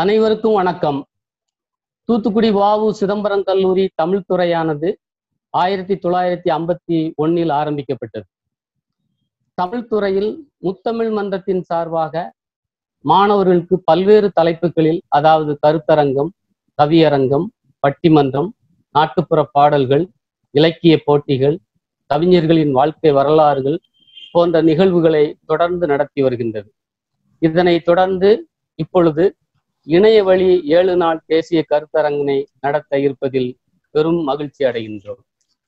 அனைவருக்கும் வணக்கம் தூத்துக்குடி வாவு சிதம்பரம் கல்லூரி தமிழ் துறையானது ஆயிரத்தி தொள்ளாயிரத்தி ஐம்பத்தி ஒன்னில் ஆரம்பிக்கப்பட்டது தமிழ் துறையில் முத்தமிழ் மன்றத்தின் சார்பாக மாணவர்களுக்கு பல்வேறு தலைப்புகளில் அதாவது கருத்தரங்கம் கவியரங்கம் பட்டிமன்றம் நாட்டுப்புற பாடல்கள் இலக்கிய போட்டிகள் கவிஞர்களின் வாழ்க்கை வரலாறுகள் போன்ற நிகழ்வுகளை தொடர்ந்து நடத்தி வருகின்றது இதனை தொடர்ந்து இப்பொழுது இணைய வழி ஏழு நாள் தேசிய கருத்தரங்கினை நடத்த இருப்பதில் பெரும் மகிழ்ச்சி அடைகின்றோம்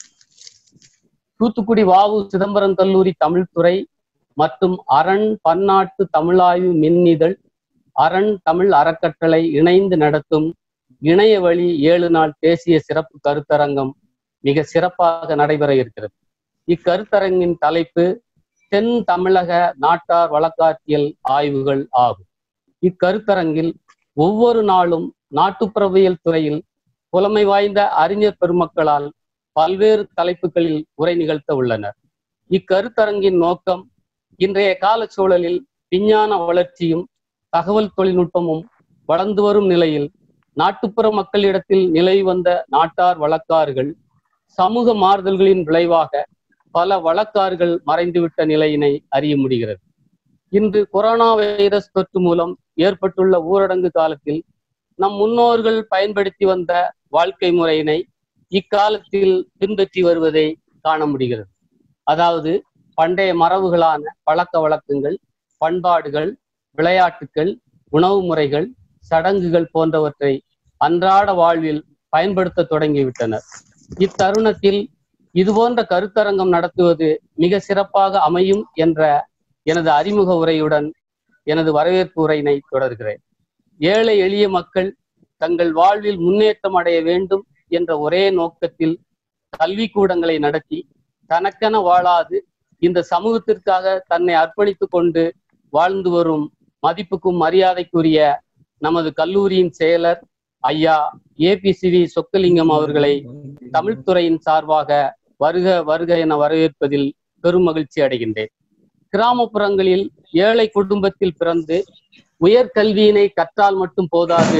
தூத்துக்குடி வாவு சிதம்பரம் கல்லூரி தமிழ்துறை மற்றும் அரண் பன்னாட்டு தமிழாய்வு மின்னிதழ் அரண் தமிழ் அறக்கட்டளை இணைந்து நடத்தும் இணைய வழி ஏழு நாள் தேசிய சிறப்பு கருத்தரங்கம் மிக சிறப்பாக நடைபெற இருக்கிறது இக்கருத்தரங்கின் தலைப்பு தென் தமிழக நாட்டார் வழக்காற்றியல் ஆய்வுகள் ஆகும் இக்கருத்தரங்கில் ஒவ்வொரு நாளும் நாட்டுப்புறவியல் துறையில் புலமை வாய்ந்த அறிஞர் பெருமக்களால் பல்வேறு தலைப்புகளில் உரை நிகழ்த்த உள்ளனர் இக்கருத்தரங்கின் நோக்கம் இன்றைய கால சூழலில் விஞ்ஞான வளர்ச்சியும் தகவல் தொழில்நுட்பமும் வளர்ந்து வரும் நிலையில் நாட்டுப்புற மக்களிடத்தில் நிலவி வந்த நாட்டார் வழக்காறுகள் சமூக மாறுதல்களின் விளைவாக பல வழக்காறுகள் மறைந்துவிட்ட நிலையினை அறிய முடிகிறது இன்று கொரோனா வைரஸ் தொற்று மூலம் ஏற்பட்டுள்ள ஊரடங்கு காலத்தில் நம் முன்னோர்கள் பயன்படுத்தி வந்த வாழ்க்கை முறையினை இக்காலத்தில் பின்பற்றி வருவதை காண முடிகிறது அதாவது பண்டைய மரபுகளான பழக்க வழக்கங்கள் பண்பாடுகள் விளையாட்டுகள் உணவு முறைகள் சடங்குகள் போன்றவற்றை அன்றாட வாழ்வில் பயன்படுத்த தொடங்கிவிட்டனர் இத்தருணத்தில் இதுபோன்ற கருத்தரங்கம் நடத்துவது மிக சிறப்பாக அமையும் என்ற எனது அறிமுக உரையுடன் எனது வரவேற்பு உரையினை தொடர்கிறேன் ஏழை எளிய மக்கள் தங்கள் வாழ்வில் முன்னேற்றம் அடைய வேண்டும் என்ற ஒரே நோக்கத்தில் கல்வி கூடங்களை நடத்தி தனக்கென வாழாது இந்த சமூகத்திற்காக தன்னை அர்ப்பணித்துக் கொண்டு வாழ்ந்து வரும் மதிப்புக்கும் மரியாதைக்குரிய நமது கல்லூரியின் செயலர் ஐயா ஏபிசிவி சொக்கலிங்கம் அவர்களை தமிழ்துறையின் சார்பாக வருக வருக என வரவேற்பதில் பெரும் மகிழ்ச்சி அடைகின்றேன் கிராமப்புறங்களில் ஏழை குடும்பத்தில் பிறந்து உயர்கல்வியினை கற்றால் மட்டும் போதாது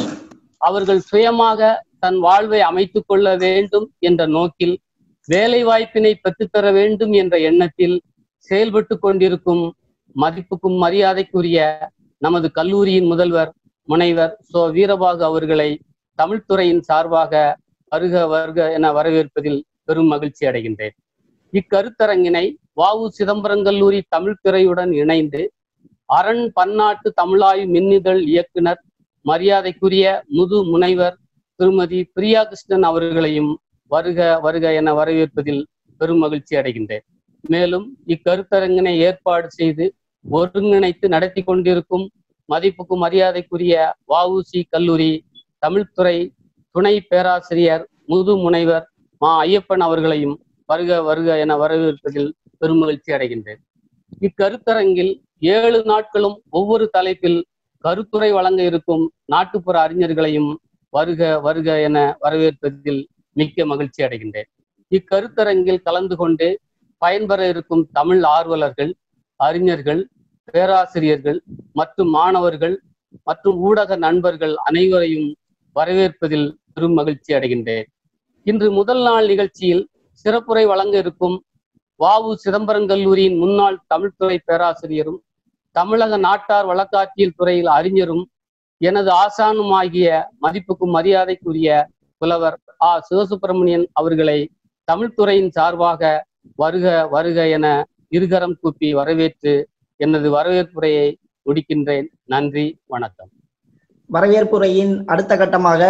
அவர்கள் சுயமாக தன் வாழ்வை அமைத்துக் கொள்ள வேண்டும் என்ற நோக்கில் வேலை வாய்ப்பினை பெற்றுத்தர வேண்டும் என்ற எண்ணத்தில் செயல்பட்டு கொண்டிருக்கும் மதிப்புக்கும் மரியாதைக்குரிய நமது கல்லூரியின் முதல்வர் முனைவர் சோ வீரபாகு அவர்களை தமிழ்துறையின் சார்பாக வருக வருக என வரவேற்பதில் பெரும் மகிழ்ச்சி அடைகின்றேன் இக்கருத்தரங்கினை வாவு சிதம்பரம் கல்லூரி தமிழ்துறையுடன் இணைந்து அரண் பன்னாட்டு தமிழாய்வு மின்னிதழ் இயக்குனர் மரியாதைக்குரிய முது முனைவர் திருமதி பிரியா கிருஷ்ணன் அவர்களையும் வருக வருக என வரவேற்பதில் பெரும் மகிழ்ச்சி அடைகின்றேன் மேலும் இக்கருத்தரங்கினை ஏற்பாடு செய்து ஒருங்கிணைத்து நடத்தி கொண்டிருக்கும் மதிப்புக்கும் மரியாதைக்குரிய வஉசி கல்லூரி தமிழ்துறை துணை பேராசிரியர் முது முனைவர் மா ஐயப்பன் அவர்களையும் வருக வருக என வரவேற்பதில் பெருமகிழ்ச்சி அடைகின்றேன் இக்கருத்தரங்கில் ஏழு நாட்களும் ஒவ்வொரு தலைப்பில் கருத்துரை வழங்க இருக்கும் நாட்டுப்புற அறிஞர்களையும் வருக வருக என வரவேற்பதில் மிக்க மகிழ்ச்சி அடைகின்றேன் இக்கருத்தரங்கில் கலந்து கொண்டு பயன்பெற இருக்கும் தமிழ் ஆர்வலர்கள் அறிஞர்கள் பேராசிரியர்கள் மற்றும் மாணவர்கள் மற்றும் ஊடக நண்பர்கள் அனைவரையும் வரவேற்பதில் பெரும் மகிழ்ச்சி அடைகின்றேன் இன்று முதல் நாள் நிகழ்ச்சியில் சிறப்புரை வழங்க இருக்கும் வாவு சிதம்பரம் கல்லூரியின் முன்னாள் தமிழ்துறை பேராசிரியரும் தமிழக நாட்டார் வழக்காட்சியல் துறையில் அறிஞரும் எனது ஆசானுமாகிய மதிப்புக்கும் மரியாதைக்குரிய புலவர் ஆ சிவசுப்பிரமணியன் அவர்களை தமிழ்துறையின் சார்பாக வருக வருக என இருகரம் கூப்பி வரவேற்று எனது வரவேற்புரையை முடிக்கின்றேன் நன்றி வணக்கம் வரவேற்புரையின் அடுத்த கட்டமாக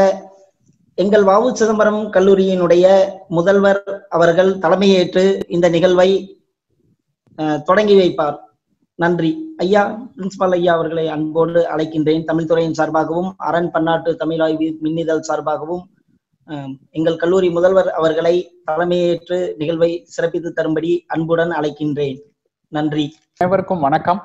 எங்கள் வாவு சிதம்பரம் கல்லூரியினுடைய முதல்வர் அவர்கள் தலைமையேற்று இந்த நிகழ்வை தொடங்கி வைப்பார் நன்றி ஐயா பிரின்சிபால் ஐயா அவர்களை அன்போடு அழைக்கின்றேன் தமிழ்துறையின் சார்பாகவும் அரண் பன்னாட்டு தமிழாய்வு மின்னிதழ் சார்பாகவும் எங்கள் கல்லூரி முதல்வர் அவர்களை தலைமையேற்று நிகழ்வை சிறப்பித்து தரும்படி அன்புடன் அழைக்கின்றேன் நன்றி அனைவருக்கும் வணக்கம்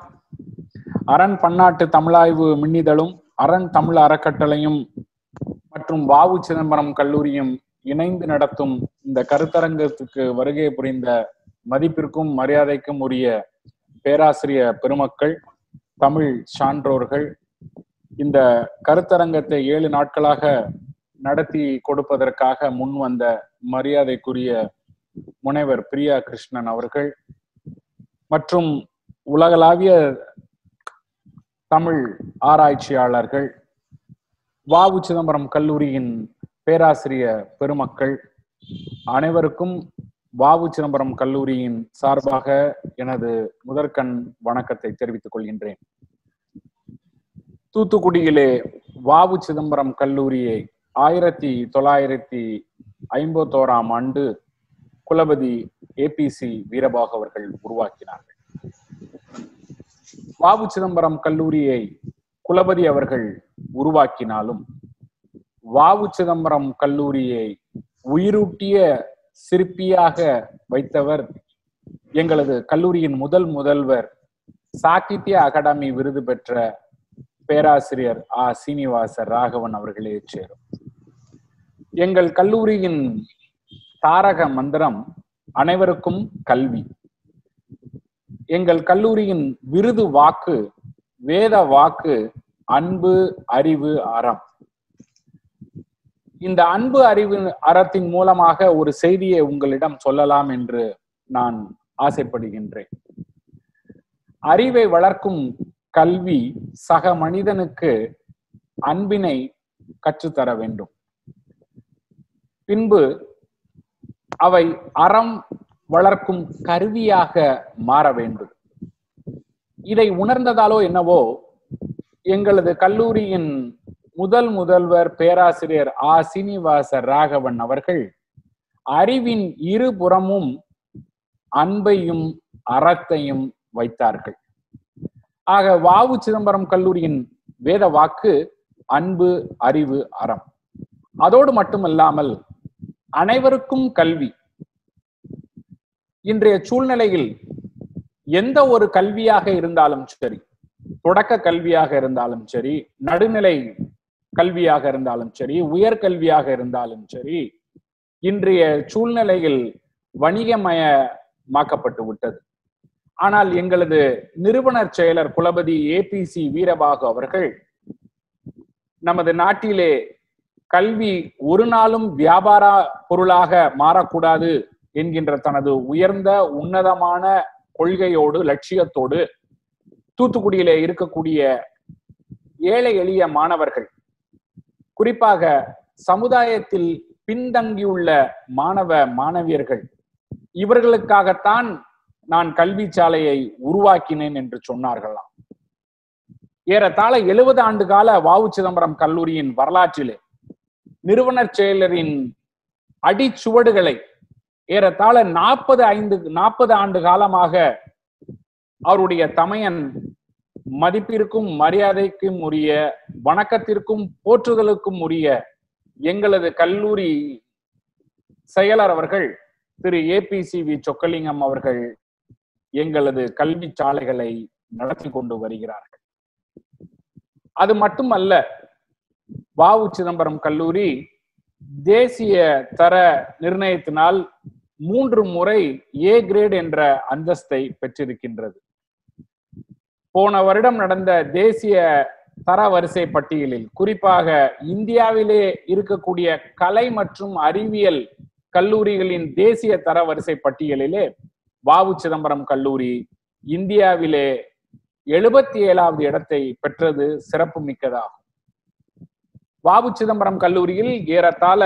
அரண் பன்னாட்டு தமிழாய்வு மின்னிதழும் அரண் தமிழ் அறக்கட்டளையும் மற்றும் வாவு சிதம்பரம் கல்லூரியும் இணைந்து நடத்தும் இந்த கருத்தரங்கத்துக்கு வருகை புரிந்த மதிப்பிற்கும் மரியாதைக்கும் உரிய பேராசிரிய பெருமக்கள் தமிழ் சான்றோர்கள் இந்த கருத்தரங்கத்தை ஏழு நாட்களாக நடத்தி கொடுப்பதற்காக முன் வந்த மரியாதைக்குரிய முனைவர் பிரியா கிருஷ்ணன் அவர்கள் மற்றும் உலகளாவிய தமிழ் ஆராய்ச்சியாளர்கள் வாவு சிதம்பரம் கல்லூரியின் பேராசிரியர் பெருமக்கள் அனைவருக்கும் வாவு சிதம்பரம் கல்லூரியின் சார்பாக எனது முதற்கண் வணக்கத்தை தெரிவித்துக் கொள்கின்றேன் தூத்துக்குடியிலே வாவு சிதம்பரம் கல்லூரியை ஆயிரத்தி தொள்ளாயிரத்தி ஐம்பத்தோராம் ஆண்டு குலபதி ஏபிசி வீரபாகு அவர்கள் உருவாக்கினார்கள் வாவு சிதம்பரம் கல்லூரியை குலபதி அவர்கள் உருவாக்கினாலும் வாவு சிதம்பரம் கல்லூரியை உயிரூட்டிய சிற்பியாக வைத்தவர் எங்களது கல்லூரியின் முதல் முதல்வர் சாகித்ய அகாடமி விருது பெற்ற பேராசிரியர் ஆ சீனிவாச ராகவன் அவர்களே சேரும் எங்கள் கல்லூரியின் தாரக மந்திரம் அனைவருக்கும் கல்வி எங்கள் கல்லூரியின் விருது வாக்கு வேத வாக்கு அன்பு அறிவு அறம் இந்த அன்பு அறிவு அறத்தின் மூலமாக ஒரு செய்தியை உங்களிடம் சொல்லலாம் என்று நான் ஆசைப்படுகின்றேன் அறிவை வளர்க்கும் கல்வி சக மனிதனுக்கு அன்பினை கற்றுத்தர வேண்டும் பின்பு அவை அறம் வளர்க்கும் கருவியாக மாற வேண்டும் இதை உணர்ந்ததாலோ என்னவோ எங்களது கல்லூரியின் முதல் முதல்வர் பேராசிரியர் ஆ சீனிவாச ராகவன் அவர்கள் அறிவின் இருபுறமும் அன்பையும் அறத்தையும் வைத்தார்கள் ஆக வாவு சிதம்பரம் கல்லூரியின் வேத வாக்கு அன்பு அறிவு அறம் அதோடு மட்டுமல்லாமல் அனைவருக்கும் கல்வி இன்றைய சூழ்நிலையில் எந்த ஒரு கல்வியாக இருந்தாலும் சரி தொடக்க கல்வியாக இருந்தாலும் சரி நடுநிலை கல்வியாக இருந்தாலும் சரி உயர்கல்வியாக இருந்தாலும் சரி இன்றைய சூழ்நிலையில் வணிகமயமாக்கப்பட்டு விட்டது ஆனால் எங்களது நிறுவனர் செயலர் குலபதி ஏபிசி வீரபாகு அவர்கள் நமது நாட்டிலே கல்வி ஒரு நாளும் வியாபார பொருளாக மாறக்கூடாது என்கின்ற தனது உயர்ந்த உன்னதமான கொள்கையோடு லட்சியத்தோடு தூத்துக்குடியிலே இருக்கக்கூடிய ஏழை எளிய மாணவர்கள் குறிப்பாக சமுதாயத்தில் பின்தங்கியுள்ள மாணவ மாணவியர்கள் இவர்களுக்காகத்தான் நான் கல்வி சாலையை உருவாக்கினேன் என்று சொன்னார்களாம் ஏறத்தாழ எழுபது ஆண்டு கால வாவு சிதம்பரம் கல்லூரியின் வரலாற்றிலே நிறுவனர் செயலரின் அடிச்சுவடுகளை ஏறத்தாழ நாற்பது ஐந்து நாற்பது ஆண்டு காலமாக அவருடைய தமையன் மதிப்பிற்கும் மரியாதைக்கும் உரிய வணக்கத்திற்கும் போற்றுதலுக்கும் உரிய எங்களது கல்லூரி செயலர் அவர்கள் திரு ஏபிசி வி சொக்கலிங்கம் அவர்கள் எங்களது கல்வி சாலைகளை நடத்தி கொண்டு வருகிறார்கள் அது மட்டுமல்ல வாவு சிதம்பரம் கல்லூரி தேசிய தர நிர்ணயத்தினால் மூன்று முறை ஏ கிரேட் என்ற அந்தஸ்தை பெற்றிருக்கின்றது போன வருடம் நடந்த தேசிய தர வரிசை பட்டியலில் குறிப்பாக இந்தியாவிலே இருக்கக்கூடிய கலை மற்றும் அறிவியல் கல்லூரிகளின் தேசிய தர வரிசை பட்டியலிலே வாவு சிதம்பரம் கல்லூரி இந்தியாவிலே எழுபத்தி ஏழாவது இடத்தை பெற்றது சிறப்பு மிக்கதாகும் வாவு சிதம்பரம் கல்லூரியில் ஏறத்தாழ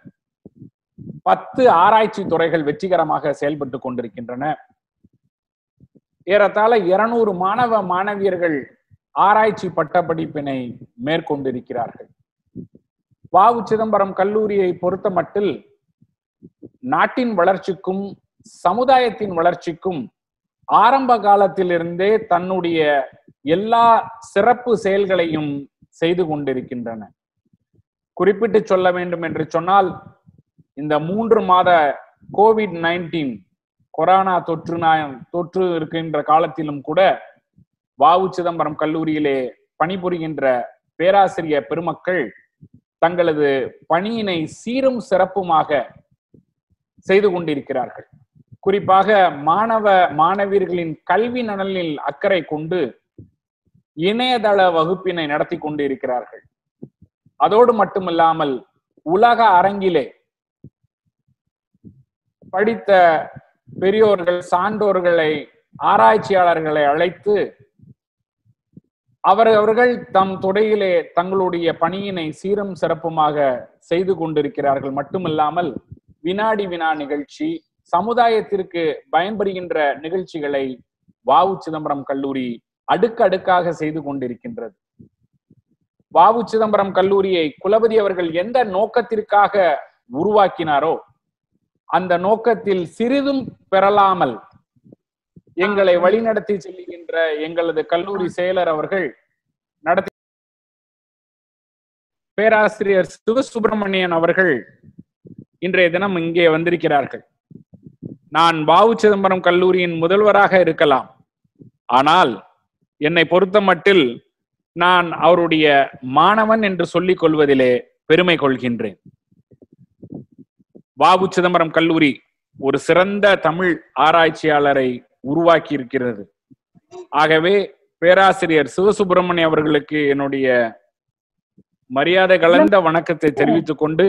பத்து ஆராய்ச்சி துறைகள் வெற்றிகரமாக செயல்பட்டு கொண்டிருக்கின்றன ஏறத்தாழ இருநூறு மாணவ மாணவியர்கள் ஆராய்ச்சி பட்டப்படிப்பினை மேற்கொண்டிருக்கிறார்கள் வாவு சிதம்பரம் கல்லூரியை பொறுத்த மட்டில் நாட்டின் வளர்ச்சிக்கும் சமுதாயத்தின் வளர்ச்சிக்கும் ஆரம்ப காலத்திலிருந்தே தன்னுடைய எல்லா சிறப்பு செயல்களையும் செய்து கொண்டிருக்கின்றன குறிப்பிட்டு சொல்ல வேண்டும் என்று சொன்னால் இந்த மூன்று மாத கோவிட் நைன்டீன் கொரோனா தொற்று தொற்று இருக்கின்ற காலத்திலும் கூட வாவு சிதம்பரம் கல்லூரியிலே பணிபுரிகின்ற பேராசிரியர் பெருமக்கள் தங்களது பணியினை சீரும் சிறப்புமாக செய்து கொண்டிருக்கிறார்கள் குறிப்பாக மாணவ மாணவியர்களின் கல்வி நலனில் அக்கறை கொண்டு இணையதள வகுப்பினை நடத்தி கொண்டிருக்கிறார்கள் அதோடு மட்டுமில்லாமல் உலக அரங்கிலே படித்த பெரியோர்கள் சான்றோர்களை ஆராய்ச்சியாளர்களை அழைத்து அவர் அவர்கள் தம் துறையிலே தங்களுடைய பணியினை சீரும் சிறப்புமாக செய்து கொண்டிருக்கிறார்கள் மட்டுமில்லாமல் வினாடி வினா நிகழ்ச்சி சமுதாயத்திற்கு பயன்படுகின்ற நிகழ்ச்சிகளை வாவு சிதம்பரம் கல்லூரி அடுக்கடுக்காக செய்து கொண்டிருக்கின்றது வாவு சிதம்பரம் கல்லூரியை குலபதி அவர்கள் எந்த நோக்கத்திற்காக உருவாக்கினாரோ அந்த நோக்கத்தில் சிறிதும் பெறலாமல் எங்களை வழிநடத்தி செல்லுகின்ற எங்களது கல்லூரி செயலர் அவர்கள் நடத்தி பேராசிரியர் சிவசுப்பிரமணியன் அவர்கள் இன்றைய தினம் இங்கே வந்திருக்கிறார்கள் நான் வாவு சிதம்பரம் கல்லூரியின் முதல்வராக இருக்கலாம் ஆனால் என்னை பொறுத்த மட்டில் நான் அவருடைய மாணவன் என்று சொல்லிக் கொள்வதிலே பெருமை கொள்கின்றேன் வாவு சிதம்பரம் கல்லூரி ஒரு சிறந்த தமிழ் ஆராய்ச்சியாளரை உருவாக்கி இருக்கிறது ஆகவே பேராசிரியர் சிவசுப்பிரமணியம் அவர்களுக்கு என்னுடைய மரியாதை கலந்த வணக்கத்தை தெரிவித்துக் கொண்டு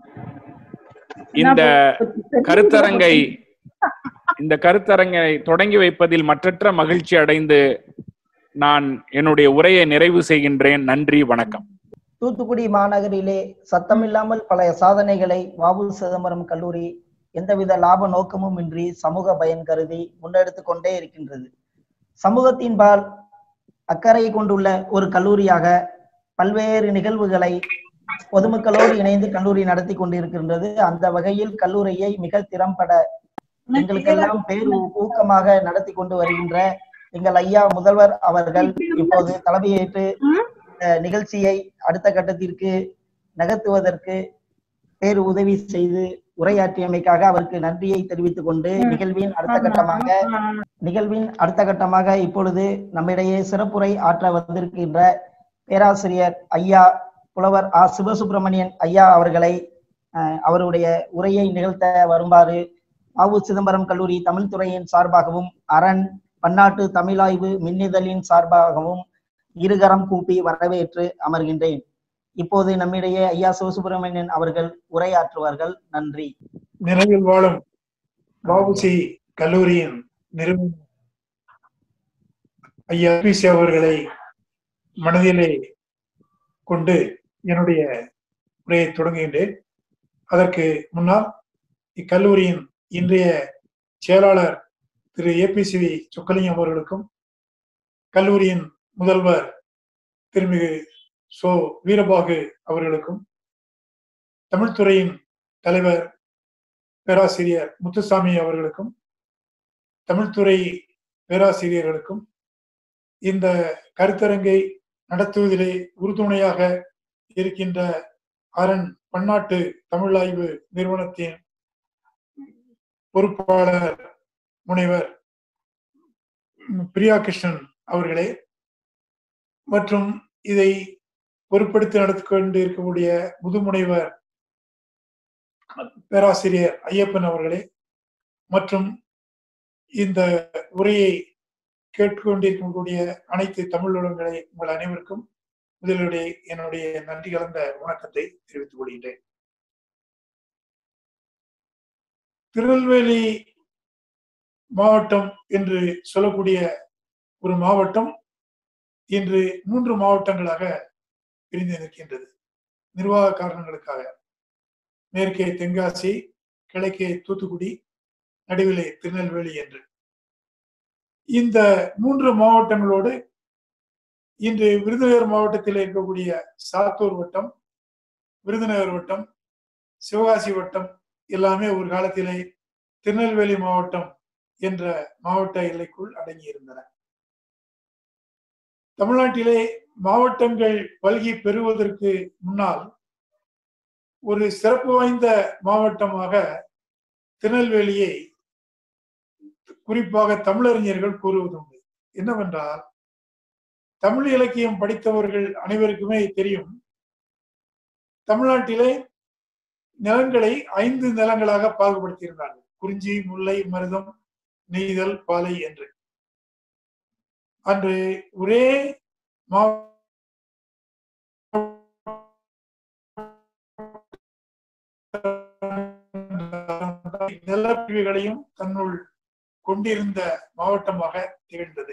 இந்த கருத்தரங்கை இந்த கருத்தரங்கை தொடங்கி வைப்பதில் மற்றற்ற மகிழ்ச்சி அடைந்து நான் என்னுடைய உரையை நிறைவு செய்கின்றேன் நன்றி வணக்கம் தூத்துக்குடி மாநகரிலே சத்தமில்லாமல் பல சாதனைகளை வாவு சிதம்பரம் கல்லூரி எந்தவித லாப நோக்கமும் இன்றி சமூக பயன் கருதி முன்னெடுத்து கொண்டே இருக்கின்றது சமூகத்தின்பால் அக்கறை கொண்டுள்ள ஒரு கல்லூரியாக பல்வேறு நிகழ்வுகளை பொதுமக்களோடு இணைந்து கல்லூரி நடத்தி கொண்டிருக்கின்றது அந்த வகையில் கல்லூரியை மிக திறம்பட எங்களுக்கெல்லாம் பேர் ஊக்கமாக நடத்தி கொண்டு வருகின்ற எங்கள் ஐயா முதல்வர் அவர்கள் இப்போது தலைமையேற்று இந்த நிகழ்ச்சியை அடுத்த கட்டத்திற்கு நகர்த்துவதற்கு பேரு உதவி செய்து உரையாற்றியமைக்காக அவருக்கு நன்றியை தெரிவித்துக் கொண்டு நிகழ்வின் அடுத்த கட்டமாக நிகழ்வின் அடுத்த கட்டமாக இப்பொழுது நம்மிடையே சிறப்புரை ஆற்ற வந்திருக்கின்ற பேராசிரியர் ஐயா புலவர் ஆ சிவசுப்பிரமணியன் ஐயா அவர்களை அஹ், அவருடைய உரையை நிகழ்த்த வருமாறு ஆவு சிதம்பரம் கல்லூரி தமிழ் துறையின் சார்பாகவும் அரண் பன்னாட்டு தமிழாய்வு மின்னிதழின் சார்பாகவும் இருகரம் கூப்பி வரவேற்று அமர்கின்றேன் இப்போது நம்மிடையே ஐயா சிவசுப்பிரமணியன் அவர்கள் உரையாற்றுவார்கள் நன்றி நினைவில் வாழும் வஉசி கல்லூரியின் நிறுவனர் ஐயா பிசி அவர்களை மனதிலே கொண்டு என்னுடைய உரையை தொடங்குகின்றேன் அதற்கு முன்னால் இக்கல்லூரியின் இன்றைய செயலாளர் திரு ஏபிசிவி சொக்கலிங்கம் அவர்களுக்கும் கல்லூரியின் முதல்வர் திருமிகு சோ வீரபாகு அவர்களுக்கும் தமிழ்துறையின் தலைவர் பேராசிரியர் முத்துசாமி அவர்களுக்கும் தமிழ்துறை பேராசிரியர்களுக்கும் இந்த கருத்தரங்கை நடத்துவதிலே உறுதுணையாக இருக்கின்ற அரண் பன்னாட்டு தமிழாய்வு நிறுவனத்தின் பொறுப்பாளர் முனைவர் பிரியா கிருஷ்ணன் அவர்களே மற்றும் இதை பொறுப்படுத்தி நடத்தி கொண்டு இருக்கக்கூடிய முதுமுனைவர் பேராசிரியர் ஐயப்பன் அவர்களே மற்றும் இந்த உரையை கேட்டுக்கொண்டிருக்கக்கூடிய அனைத்து தமிழ் உலகங்களை உங்கள் அனைவருக்கும் முதலுடைய என்னுடைய நன்றி கலந்த வணக்கத்தை தெரிவித்துக் கொள்கின்றேன் திருநெல்வேலி மாவட்டம் என்று சொல்லக்கூடிய ஒரு மாவட்டம் இன்று மூன்று மாவட்டங்களாக பிரிந்து நிற்கின்றது நிர்வாக காரணங்களுக்காக மேற்கே தென்காசி கிழக்கே தூத்துக்குடி நடுவிலே திருநெல்வேலி என்று இந்த மூன்று மாவட்டங்களோடு இன்று விருதுநகர் மாவட்டத்தில் இருக்கக்கூடிய சாத்தூர் வட்டம் விருதுநகர் வட்டம் சிவகாசி வட்டம் எல்லாமே ஒரு காலத்திலே திருநெல்வேலி மாவட்டம் என்ற மாவட்ட எல்லைக்குள் அடங்கியிருந்தன தமிழ்நாட்டிலே மாவட்டங்கள் பல்கி பெறுவதற்கு முன்னால் ஒரு சிறப்பு வாய்ந்த மாவட்டமாக திருநெல்வேலியை குறிப்பாக தமிழறிஞர்கள் கூறுவதுண்டு என்னவென்றால் தமிழ் இலக்கியம் படித்தவர்கள் அனைவருக்குமே தெரியும் தமிழ்நாட்டிலே நிலங்களை ஐந்து நிலங்களாக பாகுபடுத்தியிருந்தார்கள் குறிஞ்சி முல்லை மருதம் நெய்தல் பாலை என்று அன்று ஒரே நிலப்பிரிவுகளையும் தன்னுள் கொண்டிருந்த மாவட்டமாக திகழ்ந்தது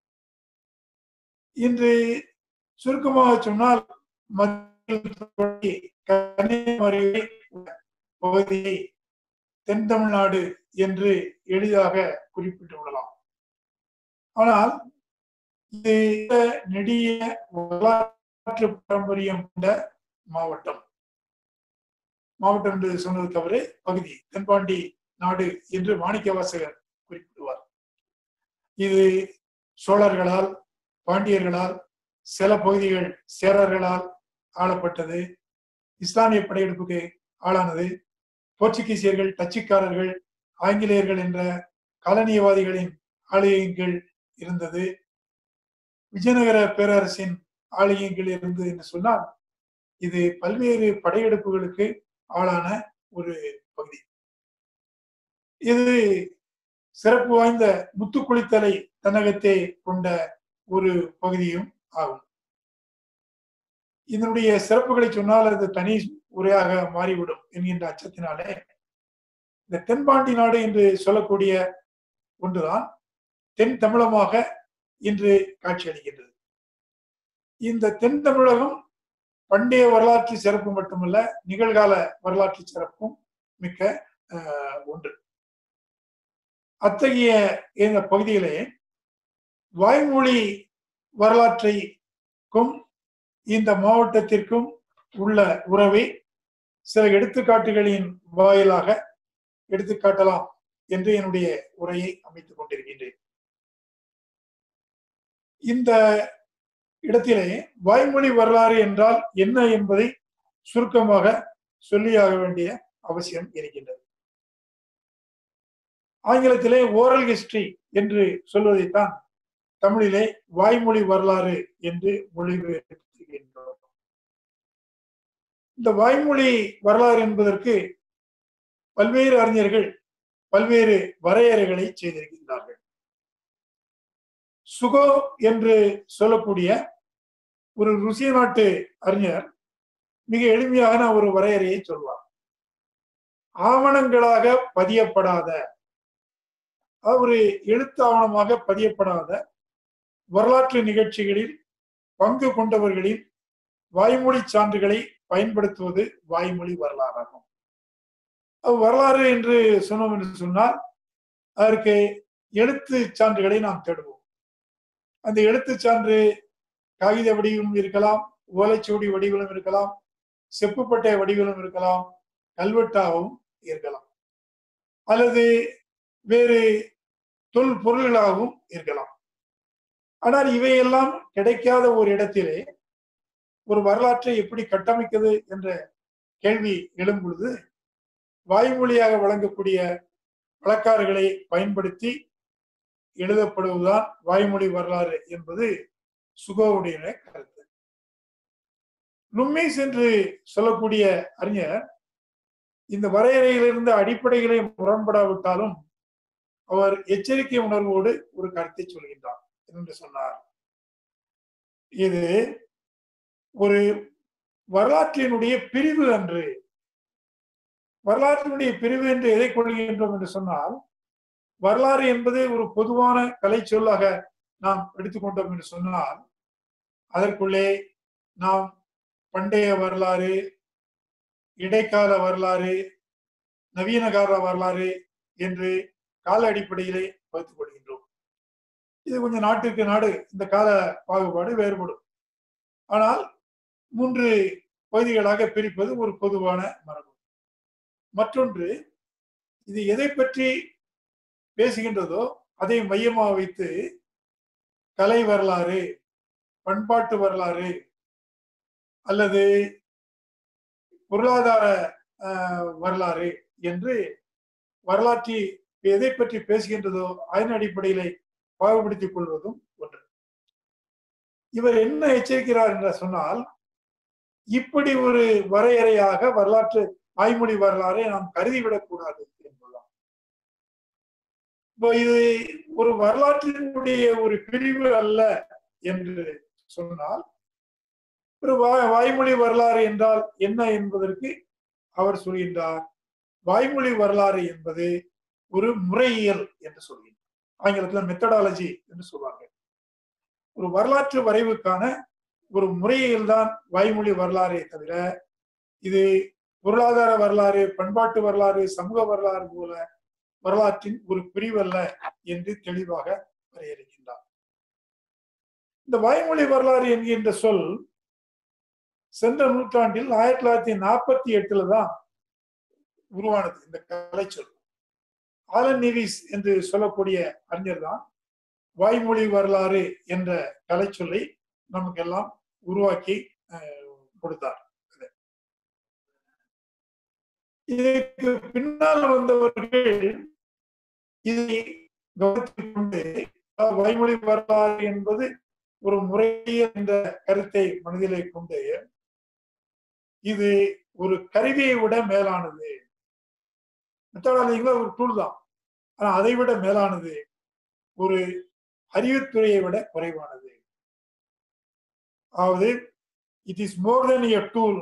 இன்று சுருக்கமாக சொன்னால் மத்தியில் தொடங்கி கன்னியாகுமரி உள்ள பகுதியை தென் தமிழ்நாடு என்று எளிதாக குறிப்பிட்டு விடலாம் ஆனால் இது நெடிய வரலாற்று பாரம்பரியம் கொண்ட மாவட்டம் மாவட்டம் என்று சொன்னது தவிர பகுதி தென்பாண்டி நாடு என்று மாணிக்க வாசகர் குறிப்பிடுவார் இது சோழர்களால் பாண்டியர்களால் சில பகுதிகள் சேரர்களால் ஆளப்பட்டது இஸ்லாமிய படையெடுப்புக்கு ஆளானது போர்ச்சுகீசியர்கள் டச்சுக்காரர்கள் ஆங்கிலேயர்கள் என்ற காலனியவாதிகளின் ஆலயங்கள் இருந்தது விஜயநகர பேரரசின் ஆலயங்கள் இருந்தது என்று சொன்னால் இது பல்வேறு படையெடுப்புகளுக்கு ஆளான ஒரு பகுதி இது சிறப்பு வாய்ந்த முத்துக்குளித்தலை தன்னகத்தே கொண்ட ஒரு பகுதியும் ஆகும் இதனுடைய சிறப்புகளை சொன்னால் அது தனி உரையாக மாறிவிடும் என்கின்ற அச்சத்தினாலே இந்த தென்பாண்டி நாடு என்று சொல்லக்கூடிய ஒன்றுதான் தென் தமிழமாக இன்று காட்சியளிக்கின்றது இந்த தென் தமிழகம் பண்டைய வரலாற்று சிறப்பு மட்டுமல்ல நிகழ்கால வரலாற்று சிறப்பும் மிக்க ஒன்று அத்தகைய இந்த பகுதியிலே வாய்மொழி வரலாற்றைக்கும் இந்த மாவட்டத்திற்கும் உள்ள உறவை சில எடுத்துக்காட்டுகளின் வாயிலாக எடுத்துக்காட்டலாம் என்று என்னுடைய உரையை அமைத்துக் கொண்டிருக்கின்றேன் இந்த இடத்திலே வாய்மொழி வரலாறு என்றால் என்ன என்பதை சுருக்கமாக சொல்லியாக வேண்டிய அவசியம் இருக்கின்றது ஆங்கிலத்திலே ஓரல் ஹிஸ்டரி என்று சொல்வதைத்தான் தமிழிலே வாய்மொழி வரலாறு என்று மொழிபெயர்த்துகின்றோம் இந்த வாய்மொழி வரலாறு என்பதற்கு பல்வேறு அறிஞர்கள் பல்வேறு வரையறைகளை செய்திருக்கின்றார்கள் சுகோ என்று சொல்லக்கூடிய ஒரு ருசிய நாட்டு அறிஞர் மிக எளிமையான ஒரு வரையறையை சொல்வார் ஆவணங்களாக பதியப்படாத ஒரு எழுத்து ஆவணமாக பதியப்படாத வரலாற்று நிகழ்ச்சிகளில் பங்கு கொண்டவர்களின் வாய்மொழி சான்றுகளை பயன்படுத்துவது வாய்மொழி வரலாறாகும் வரலாறு என்று சொன்னோம் என்று சொன்னால் அதற்கு எழுத்து சான்றுகளை நாம் தேடுவோம் அந்த எழுத்து சான்று காகித வடிவிலும் இருக்கலாம் ஓலைச்சுவடி வடிவிலும் இருக்கலாம் செப்புப்பட்டை வடிவிலும் இருக்கலாம் கல்வெட்டாகவும் இருக்கலாம் அல்லது வேறு தொல் பொருள்களாகவும் இருக்கலாம் ஆனால் இவையெல்லாம் கிடைக்காத ஒரு இடத்திலே ஒரு வரலாற்றை எப்படி கட்டமைக்கிறது என்ற கேள்வி எழும் பொழுது வாய்மொழியாக வழங்கக்கூடிய வழக்காறுகளை பயன்படுத்தி எழுதப்படுவதுதான் வாய்மொழி வரலாறு என்பது சுகோவுடைய கருத்து லும்மீஸ் என்று சொல்லக்கூடிய அறிஞர் இந்த வரையறையிலிருந்து அடிப்படைகளை முரண்படாவிட்டாலும் அவர் எச்சரிக்கை உணர்வோடு ஒரு கருத்தை சொல்கின்றார் என்று சொன்னார் இது ஒரு வரலாற்றினுடைய பிரிவு அன்று வரலாற்றினுடைய பிரிவு என்று எதை கொள்கின்றோம் என்று சொன்னால் வரலாறு என்பது ஒரு பொதுவான கலை சொல்லாக நாம் எடுத்துக்கொண்டோம் என்று சொன்னால் அதற்குள்ளே நாம் பண்டைய வரலாறு இடைக்கால வரலாறு நவீன கால வரலாறு என்று கால அடிப்படையிலே வகுத்துக் கொள்கின்றோம் இது கொஞ்சம் நாட்டுக்கு நாடு இந்த கால பாகுபாடு வேறுபடும் ஆனால் மூன்று பகுதிகளாக பிரிப்பது ஒரு பொதுவான மரபு மற்றொன்று இது எதை பற்றி பேசுகின்றதோ அதை மையமாக வைத்து கலை வரலாறு பண்பாட்டு வரலாறு அல்லது பொருளாதார வரலாறு என்று வரலாற்றி எதை பற்றி பேசுகின்றதோ அதன் அடிப்படையிலே பாகுபடுத்திக் கொள்வதும் ஒன்று இவர் என்ன எச்சரிக்கிறார் என்று சொன்னால் இப்படி ஒரு வரையறையாக வரலாற்று வாய்மொழி வரலாறை நாம் கருதிவிடக் கூடாது என்பதுதான் இப்போ இது ஒரு வரலாற்றினுடைய ஒரு பிரிவு அல்ல என்று சொன்னால் ஒரு வா- வாய்மொழி வரலாறு என்றால் என்ன என்பதற்கு அவர் சொல்கின்றார் வாய்மொழி வரலாறு என்பது ஒரு முறையியல் என்று சொல்கின்றார் ஆங்கிலத்துல மெத்தடாலஜி என்று சொல்வாங்க ஒரு வரலாற்று வரைவுக்கான ஒரு முறையியல் தான் வாய்மொழி வரலாறே தவிர இது பொருளாதார வரலாறு பண்பாட்டு வரலாறு சமூக வரலாறு போல வரலாற்றின் ஒரு பிரிவல்ல என்று தெளிவாக வரையறுக்கின்றார் இந்த வாய்மொழி வரலாறு என்கின்ற சொல் சென்ற நூற்றாண்டில் ஆயிரத்தி தொள்ளாயிரத்தி நாற்பத்தி எட்டுல தான் உருவானது இந்த கலைச்சொல் ஆலன் நீவிஸ் என்று சொல்லக்கூடிய அறிஞர் தான் வாய்மொழி வரலாறு என்ற கலைச்சொல்லை நமக்கெல்லாம் உருவாக்கி அஹ், கொடுத்தார் இதற்கு பின்னால் வந்தவர்கள் இதை கவனத்தில் கொண்டு அஹ், வாய்மொழி வரலாறு என்பது ஒரு முறை என்ற கருத்தை மனதிலே கொண்டு இது ஒரு கருவியை விட மேலானது மெத்தடாலஜிங்கள ஒரு டூல் தான் ஆனா அதை விட மேலானது ஒரு அறிவுத்துறையை விட குறைவானது அதாவது it is more than a tool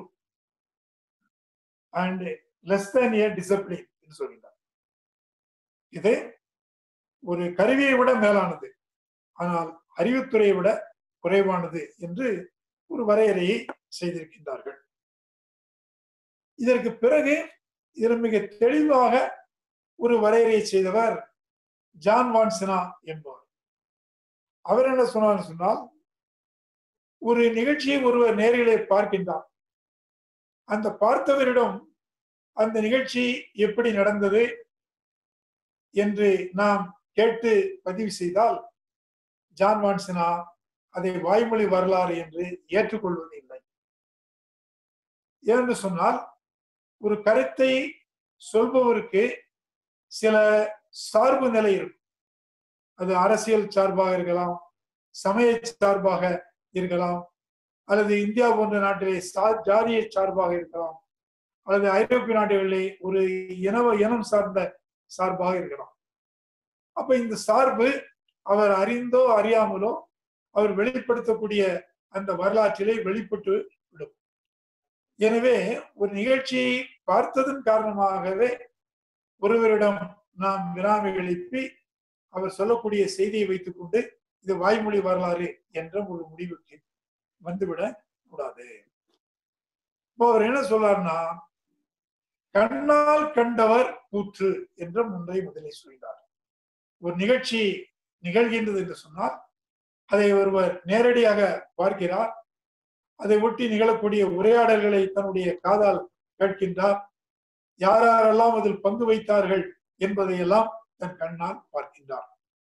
and less than a discipline என்று சொல்கிறார் இது ஒரு கருவியை விட மேலானது ஆனால் அறிவுத்துறையை விட குறைவானது என்று ஒரு வரையறையை செய்திருக்கின்றார்கள் இதற்கு பிறகு இதில் மிக தெளிவாக ஒரு வரையறையை செய்தவர் ஜான் வான்சினா என்பவர் அவர் என்ன சொன்னார் சொன்னால் ஒரு நிகழ்ச்சியை ஒருவர் நேரிலே பார்க்கின்றார் அந்த பார்த்தவரிடம் அந்த நிகழ்ச்சி எப்படி நடந்தது என்று நாம் கேட்டு பதிவு செய்தால் ஜான் வான்சினா அதை வாய்மொழி வரலாறு என்று ஏற்றுக்கொள்வது இல்லை ஏனென்று சொன்னால் ஒரு கருத்தை சொல்பவருக்கு சில சார்பு நிலை இருக்கும் அது அரசியல் சார்பாக இருக்கலாம் சமய சார்பாக இருக்கலாம் அல்லது இந்தியா போன்ற நாட்டிலே சா- ஜாதிய சார்பாக இருக்கலாம் அல்லது ஐரோப்பிய நாடுகளிலே ஒரு இனவ இனம் சார்ந்த சார்பாக இருக்கலாம் அப்ப இந்த சார்பு அவர் அறிந்தோ அறியாமலோ அவர் வெளிப்படுத்தக்கூடிய அந்த வரலாற்றிலே வெளிப்பட்டு விடும் எனவே ஒரு நிகழ்ச்சியை பார்த்ததன் காரணமாகவே ஒருவரிடம் நாம் வினாவை எழுப்பி அவர் சொல்லக்கூடிய செய்தியை வைத்துக்கொண்டு இது வாய்மொழி வரலாறு என்ற ஒரு முடிவுக்கு வந்துவிடக் கூடாது இப்போ அவர் என்ன சொல்றாருன்னா கண்ணால் கண்டவர் கூற்று என்ற ஒன்றை முதலில் சொல்கிறார் ஒரு நிகழ்ச்சி நிகழ்கின்றது என்று சொன்னால் அதை ஒருவர் நேரடியாக பார்க்கிறார் அதை ஒட்டி நிகழக்கூடிய உரையாடல்களை தன்னுடைய காதால் கேட்கின்றார் யார் யாரெல்லாம் அதில் பங்கு வைத்தார்கள் என்பதையெல்லாம் தன் கண்ணால் பார்க்கின்றார்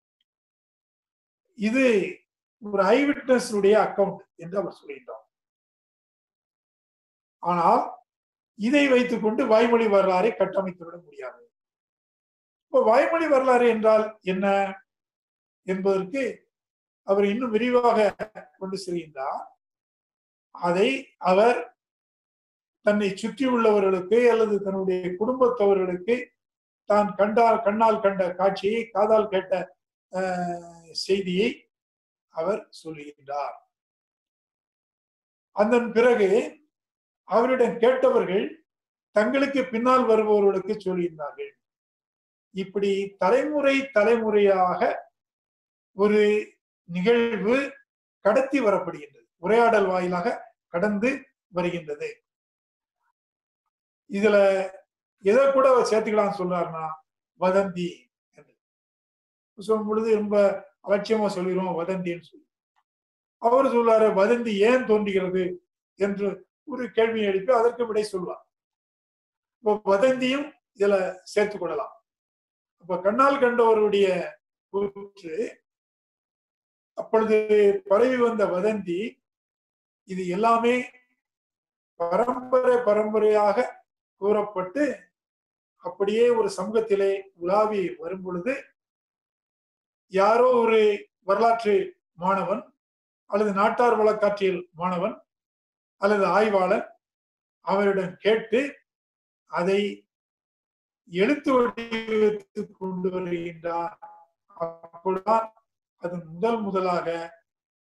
இது ஒரு ஐ விட்னஸ் உடைய அக்கவுண்ட் என்று அவர் சொல்கின்றார் ஆனால் இதை வைத்துக்கொண்டு வாய்மொழி வரலாறை கட்டமைத்துவிட முடியாது இப்போ வாய்மொழி வரலாறு என்றால் என்ன என்பதற்கு அவர் இன்னும் விரிவாக கொண்டு செல்கின்றார் அதை அவர் தன்னை சுற்றி உள்ளவர்களுக்கு அல்லது தன்னுடைய குடும்பத்தவர்களுக்கு தான் கண்டால் கண்ணால் கண்ட காட்சியை காதால் கேட்ட ஆஹ், செய்தியை அவர் சொல்லுகின்றார் அதன் பிறகு அவரிடம் கேட்டவர்கள் தங்களுக்கு பின்னால் வருபவர்களுக்கு சொல்கின்றார்கள் இப்படி தலைமுறை தலைமுறையாக ஒரு நிகழ்வு கடத்தி வரப்படுகின்றது உரையாடல் வாயிலாக கடந்து வருகின்றது இதுல எதை கூட அவர் சேர்த்துக்கலாம்னு சொல்றாருன்னா வதந்தி என்று சொல்லும் பொழுது ரொம்ப அலட்சியமா சொல்லிடுவோம் வதந்தின்னு சொல்லி அவர் சொல்றாரு வதந்தி ஏன் தோன்றுகிறது என்று ஒரு கேள்வியை எழுப்பி அதற்கு விடை சொல்வார் இப்போ வதந்தியும் இதுல சேர்த்து கொள்ளலாம் அப்ப கண்ணால் கண்டவருடைய கூற்று அப்பொழுது பரவி வந்த வதந்தி இது எல்லாமே பரம்பரை பரம்பரையாக கூறப்பட்டு அப்படியே ஒரு சமூகத்திலே உலாவி வரும் பொழுது யாரோ ஒரு வரலாற்று மாணவன் அல்லது நாட்டார் வழக்காற்றியல் மாணவன் அல்லது ஆய்வாளர் அவரிடம் கேட்டு அதை எழுத்து வடிவத்துக்கு கொண்டு வருகின்றார் அப்பொழுதுதான் அது முதல் முதலாக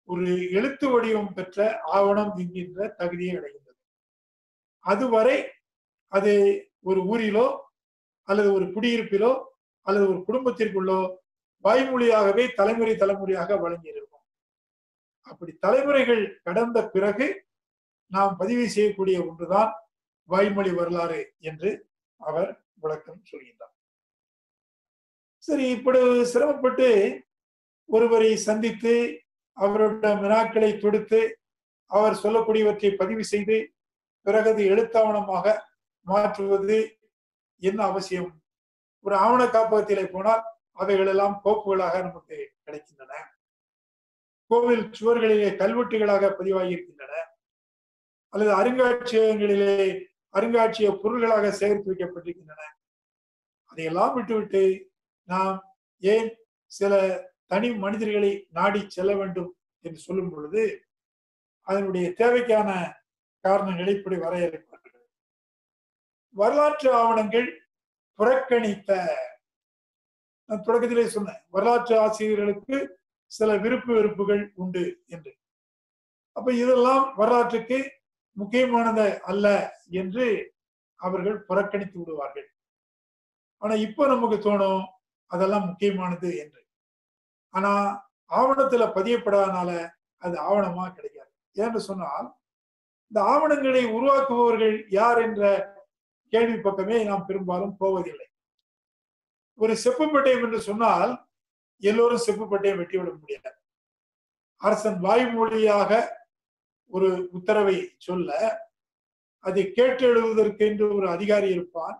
ஒரு எழுத்து வடிவம் பெற்ற ஆவணம் என்கின்ற தகுதியை அடைகின்றது அதுவரை அது ஒரு ஊரிலோ அல்லது ஒரு குடியிருப்பிலோ அல்லது ஒரு குடும்பத்திற்குள்ளோ வாய்மொழியாகவே தலைமுறை தலைமுறையாக வழங்கியிருக்கும் அப்படி தலைமுறைகள் கடந்த பிறகு நாம் பதிவு செய்யக்கூடிய ஒன்றுதான் வாய்மொழி வரலாறு என்று அவர் விளக்கம் சொல்கின்றார் சரி இப்படி சிரமப்பட்டு ஒருவரை சந்தித்து அவருடைய வினாக்களை தொடுத்து அவர் சொல்லக்கூடியவற்றை பதிவு செய்து பிறகு அது எழுத்தாவணமாக மாற்றுவது என்ன அவசியம் ஒரு ஆவண காப்பகத்திலே போனால் அவைகள் எல்லாம் கோப்புகளாக நமக்கு கிடைக்கின்றன கோவில் சுவர்களிலே கல்வெட்டுகளாக பதிவாகி இருக்கின்றன அல்லது அருங்காட்சியகங்களிலே அருங்காட்சியக பொருள்களாக சேகரித்து வைக்கப்பட்டிருக்கின்றன அதையெல்லாம் விட்டுவிட்டு நாம் ஏன் சில தனி மனிதர்களை நாடி செல்ல வேண்டும் என்று சொல்லும் பொழுது அதனுடைய தேவைக்கான காரணங்களை இப்படி வரையறுக்கிறார்கள் வரலாற்று ஆவணங்கள் புறக்கணித்த நான் தொடக்கத்திலே சொன்னேன் வரலாற்று ஆசிரியர்களுக்கு சில விருப்பு வெறுப்புகள் உண்டு என்று அப்ப இதெல்லாம் வரலாற்றுக்கு முக்கியமானது அல்ல என்று அவர்கள் புறக்கணித்து விடுவார்கள் ஆனா இப்ப நமக்கு தோணும் அதெல்லாம் முக்கியமானது என்று ஆனா ஆவணத்துல பதியப்படாதனால அது ஆவணமா கிடைக்காது ஏன்னு சொன்னால் இந்த ஆவணங்களை உருவாக்குபவர்கள் யார் என்ற கேள்வி பக்கமே நாம் பெரும்பாலும் போவதில்லை ஒரு செப்பு பட்டயம் என்று சொன்னால் எல்லோரும் செப்பு பட்டயம் வெட்டிவிட முடியாது அரசன் வாய்மொழியாக ஒரு உத்தரவை சொல்ல அதை கேட்டு எழுதுவதற்கு என்று ஒரு அதிகாரி இருப்பான்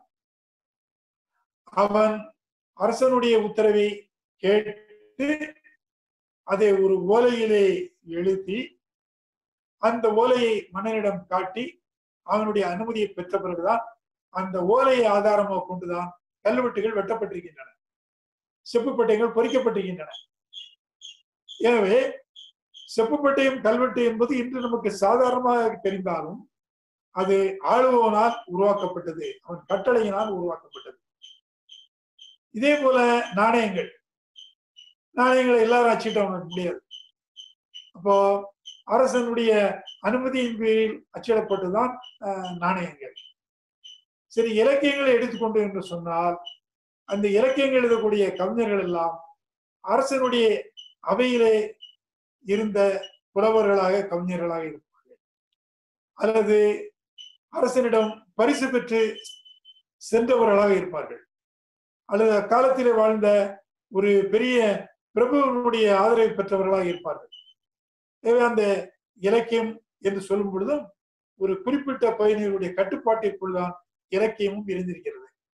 அவன் அரசனுடைய உத்தரவை கேட்டு அதை ஒரு ஓலையிலே எழுதி அந்த ஓலையை மன்னனிடம் காட்டி அவனுடைய அனுமதியை பெற்ற பிறகுதான் அந்த ஓலையை ஆதாரமாக கொண்டுதான் கல்வெட்டுகள் வெட்டப்பட்டிருக்கின்றன செப்புப்பட்டைகள் பொறிக்கப்பட்டிருக்கின்றன எனவே செப்புப்பட்டயம் கல்வெட்டு என்பது இன்று நமக்கு சாதாரணமாக தெரிந்தாலும் அது ஆளுபவனால் உருவாக்கப்பட்டது அவன் கட்டளையினால் உருவாக்கப்பட்டது இதே போல நாணயங்கள் நாணயங்களை எல்லாரும் அச்சிட்ட முடியாது அப்போ அரசனுடைய அனுமதியின் பேரில் அச்சிடப்பட்டுதான் நாணயங்கள் சரி இலக்கியங்களை எடுத்துக்கொண்டு என்று சொன்னால் அந்த இலக்கியங்கள் எழுதக்கூடிய கவிஞர்கள் எல்லாம் அரசனுடைய அவையிலே இருந்த புலவர்களாக கவிஞர்களாக இருப்பார்கள் அல்லது அரசனிடம் பரிசு பெற்று சென்றவர்களாக இருப்பார்கள் அல்லது அக்காலத்திலே வாழ்ந்த ஒரு பெரிய பிரபுவனுடைய ஆதரவை பெற்றவர்களாக இருப்பார்கள் எனவே அந்த இலக்கியம் என்று சொல்லும் பொழுதும் ஒரு குறிப்பிட்ட பகுதியினுடைய கட்டுப்பாட்டிற்குள் தான் இலக்கியமும் இருந்திருக்கிறது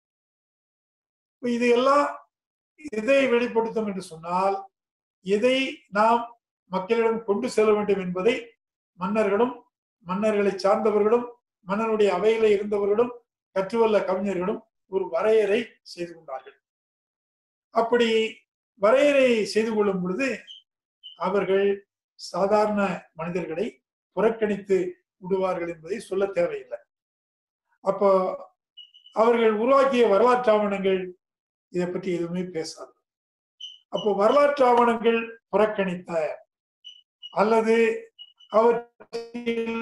இது எல்லாம் எதை வெளிப்படுத்தும் என்று சொன்னால் எதை நாம் மக்களிடம் கொண்டு செல்ல வேண்டும் என்பதை மன்னர்களும் மன்னர்களை சார்ந்தவர்களும் மன்னனுடைய அவையில இருந்தவர்களும் கற்றுவல்ல கவிஞர்களும் ஒரு வரையறை செய்து கொண்டார்கள் அப்படி வரையறை செய்து கொள்ளும் பொழுது அவர்கள் சாதாரண மனிதர்களை புறக்கணித்து விடுவார்கள் என்பதை சொல்ல தேவையில்லை அப்போ அவர்கள் உருவாக்கிய வரலாற்று ஆவணங்கள் இதை பற்றி எதுவுமே பேசாது அப்போ வரலாற்று ஆவணங்கள் புறக்கணித்த அல்லது அவற்றில்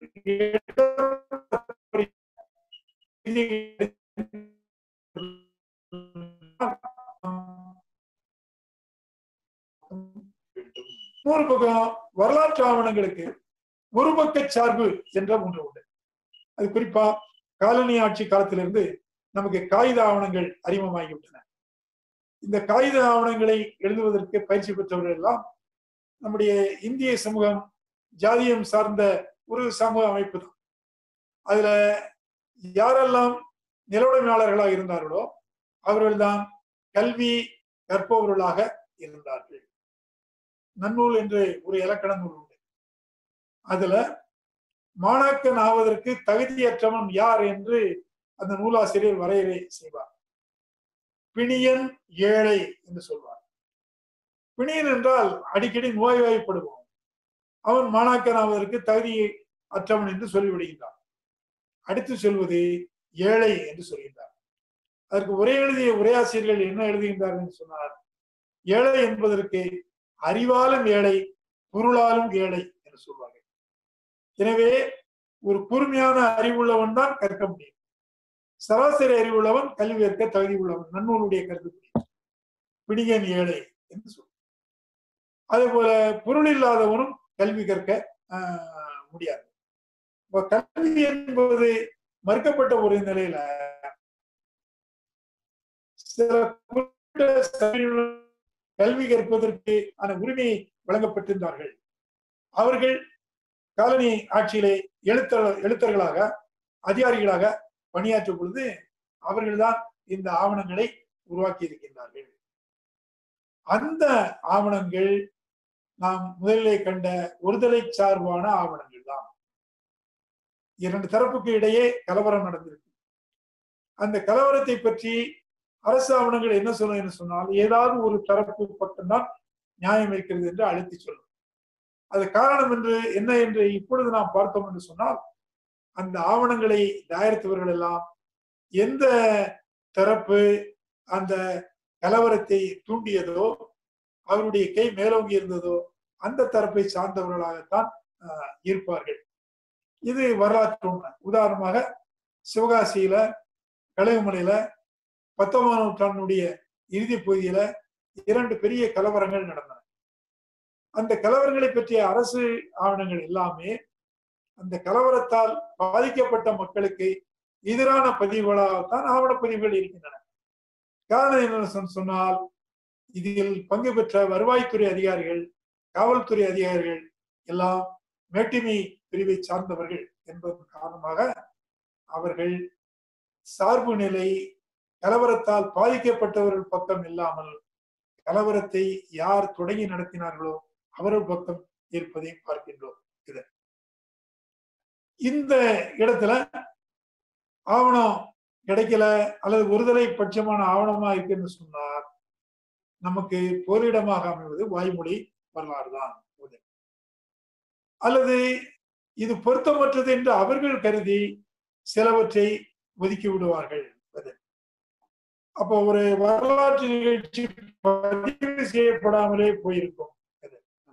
இன்னொரு பக்கம் வரலாற்று ஆவணங்களுக்கு ஒரு பக்க சார்பு என்ற ஒன்று உண்டு அது குறிப்பா காலனி ஆட்சி காலத்திலிருந்து நமக்கு காகித ஆவணங்கள் அறிமுகமாகிவிட்டன இந்த காகித ஆவணங்களை எழுதுவதற்கு பயிற்சி பெற்றவர்கள் எல்லாம் நம்முடைய இந்திய சமூகம் ஜாதியம் சார்ந்த ஒரு சமூக அமைப்பு தான் அதுல யாரெல்லாம் நிலவுடைமையாளர்களாக இருந்தார்களோ அவர்கள்தான் கல்வி கற்பவர்களாக இருந்தார்கள் நன்னூல் என்று ஒரு இலக்கண நூல் உண்டு அதுல மாணாக்கன் ஆவதற்கு தகுதியற்றவன் யார் என்று அந்த நூலாசிரியர் வரையறை செய்வார் பிணியன் ஏழை என்று சொல்வார் பிணியன் என்றால் அடிக்கடி நோய்வாய்ப்படுவான் அவன் மாணாக்கன் ஆவதற்கு தகுதி அற்றவன் என்று சொல்லிவிடுகின்றான் அடுத்து சொல்வது ஏழை என்று சொல்கின்றார் அதற்கு உரை எழுதிய உரையாசிரியர்கள் என்ன எழுதுகின்றார்கள் என்று சொன்னார் ஏழை என்பதற்கு அறிவாலும் ஏழை பொருளாலும் ஏழை என்று சொல்வாங்க எனவே ஒரு கூர்மையான அறிவுள்ளவன் தான் கற்க முடியும் சராசரி அறிவுள்ளவன் கல்வி கற்க தகுதி உள்ளவன் நன்னூலுடைய கருத்துப்படி பிடிகன் ஏழை என்று சொல்லுவாங்க அதே போல பொருள் இல்லாதவனும் கல்வி கற்க ஆஹ், முடியாது இப்ப கல்வி என்பது மறுக்கப்பட்ட ஒரு நிலையில சில குறிப்பிட்ட சமயங்களில் கல்வி கற்பதற்கு ஆன உரிமையை வழங்கப்பட்டிருந்தார்கள் அவர்கள் காலனி ஆட்சியிலே எழுத்தர் எழுத்தர்களாக அதிகாரிகளாக பணியாற்றும் பொழுது அவர்கள்தான் இந்த ஆவணங்களை உருவாக்கி இருக்கின்றார்கள் அந்த ஆவணங்கள் நாம் முதலிலே கண்ட ஒருதலை சார்பான ஆவணங்கள் தான் இரண்டு தரப்புக்கு இடையே கலவரம் நடந்திருக்கு அந்த கலவரத்தை பற்றி அரசு ஆவணங்கள் என்ன சொல்லும் என்று சொன்னால் ஏதாவது ஒரு தரப்பு பக்கம்தான் நியாயம் இருக்கிறது என்று அழுத்தி சொல்லும் அது காரணம் என்று என்ன என்று இப்பொழுது நாம் பார்த்தோம் என்று சொன்னால் அந்த ஆவணங்களை தயாரித்தவர்கள் எல்லாம் எந்த தரப்பு அந்த கலவரத்தை தூண்டியதோ அவருடைய கை மேலோங்கி இருந்ததோ அந்த தரப்பை சார்ந்தவர்களாகத்தான் ஆஹ், இருப்பார்கள் இது வரலாற்று உண்மை உதாரணமாக சிவகாசியில கழுகுமலையில பத்தொன்பதாம் நூற்றாண்டுடைய இறுதி பகுதியில இரண்டு பெரிய கலவரங்கள் நடந்தன அந்த கலவரங்களை பற்றிய அரசு ஆவணங்கள் எல்லாமே அந்த கலவரத்தால் பாதிக்கப்பட்ட மக்களுக்கு எதிரான பதிவுகளாகத்தான் ஆவணப்பதிவுகள் இருக்கின்றன காரணம் என்ன சொன்ன- சொன்னால் இதில் பங்கு பெற்ற வருவாய்த்துறை அதிகாரிகள் காவல்துறை அதிகாரிகள் எல்லாம் மேட்டிமை பிரிவை சார்ந்தவர்கள் என்பதன் காரணமாக அவர்கள் சார்பு நிலை கலவரத்தால் பாதிக்கப்பட்டவர்கள் பக்கம் இல்லாமல் கலவரத்தை யார் தொடங்கி நடத்தினார்களோ அவர்கள் பக்கம் இருப்பதை பார்க்கின்றோம் இது இந்த இடத்துல ஆவணம் கிடைக்கல அல்லது ஒருதலை பட்சமான ஆவணமா இருக்குன்னு சொன்னார் நமக்கு போரிடமாக அமைவது வாய்மொழி வரலாறு தான் அல்லது இது பொருத்தமற்றது என்று அவர்கள் கருதி சிலவற்றை ஒதுக்கி விடுவார்கள் அது. அப்போ ஒரு வரலாற்று நிகழ்ச்சி பதிவு செய்யப்படாமலே போயிருக்கும் அது.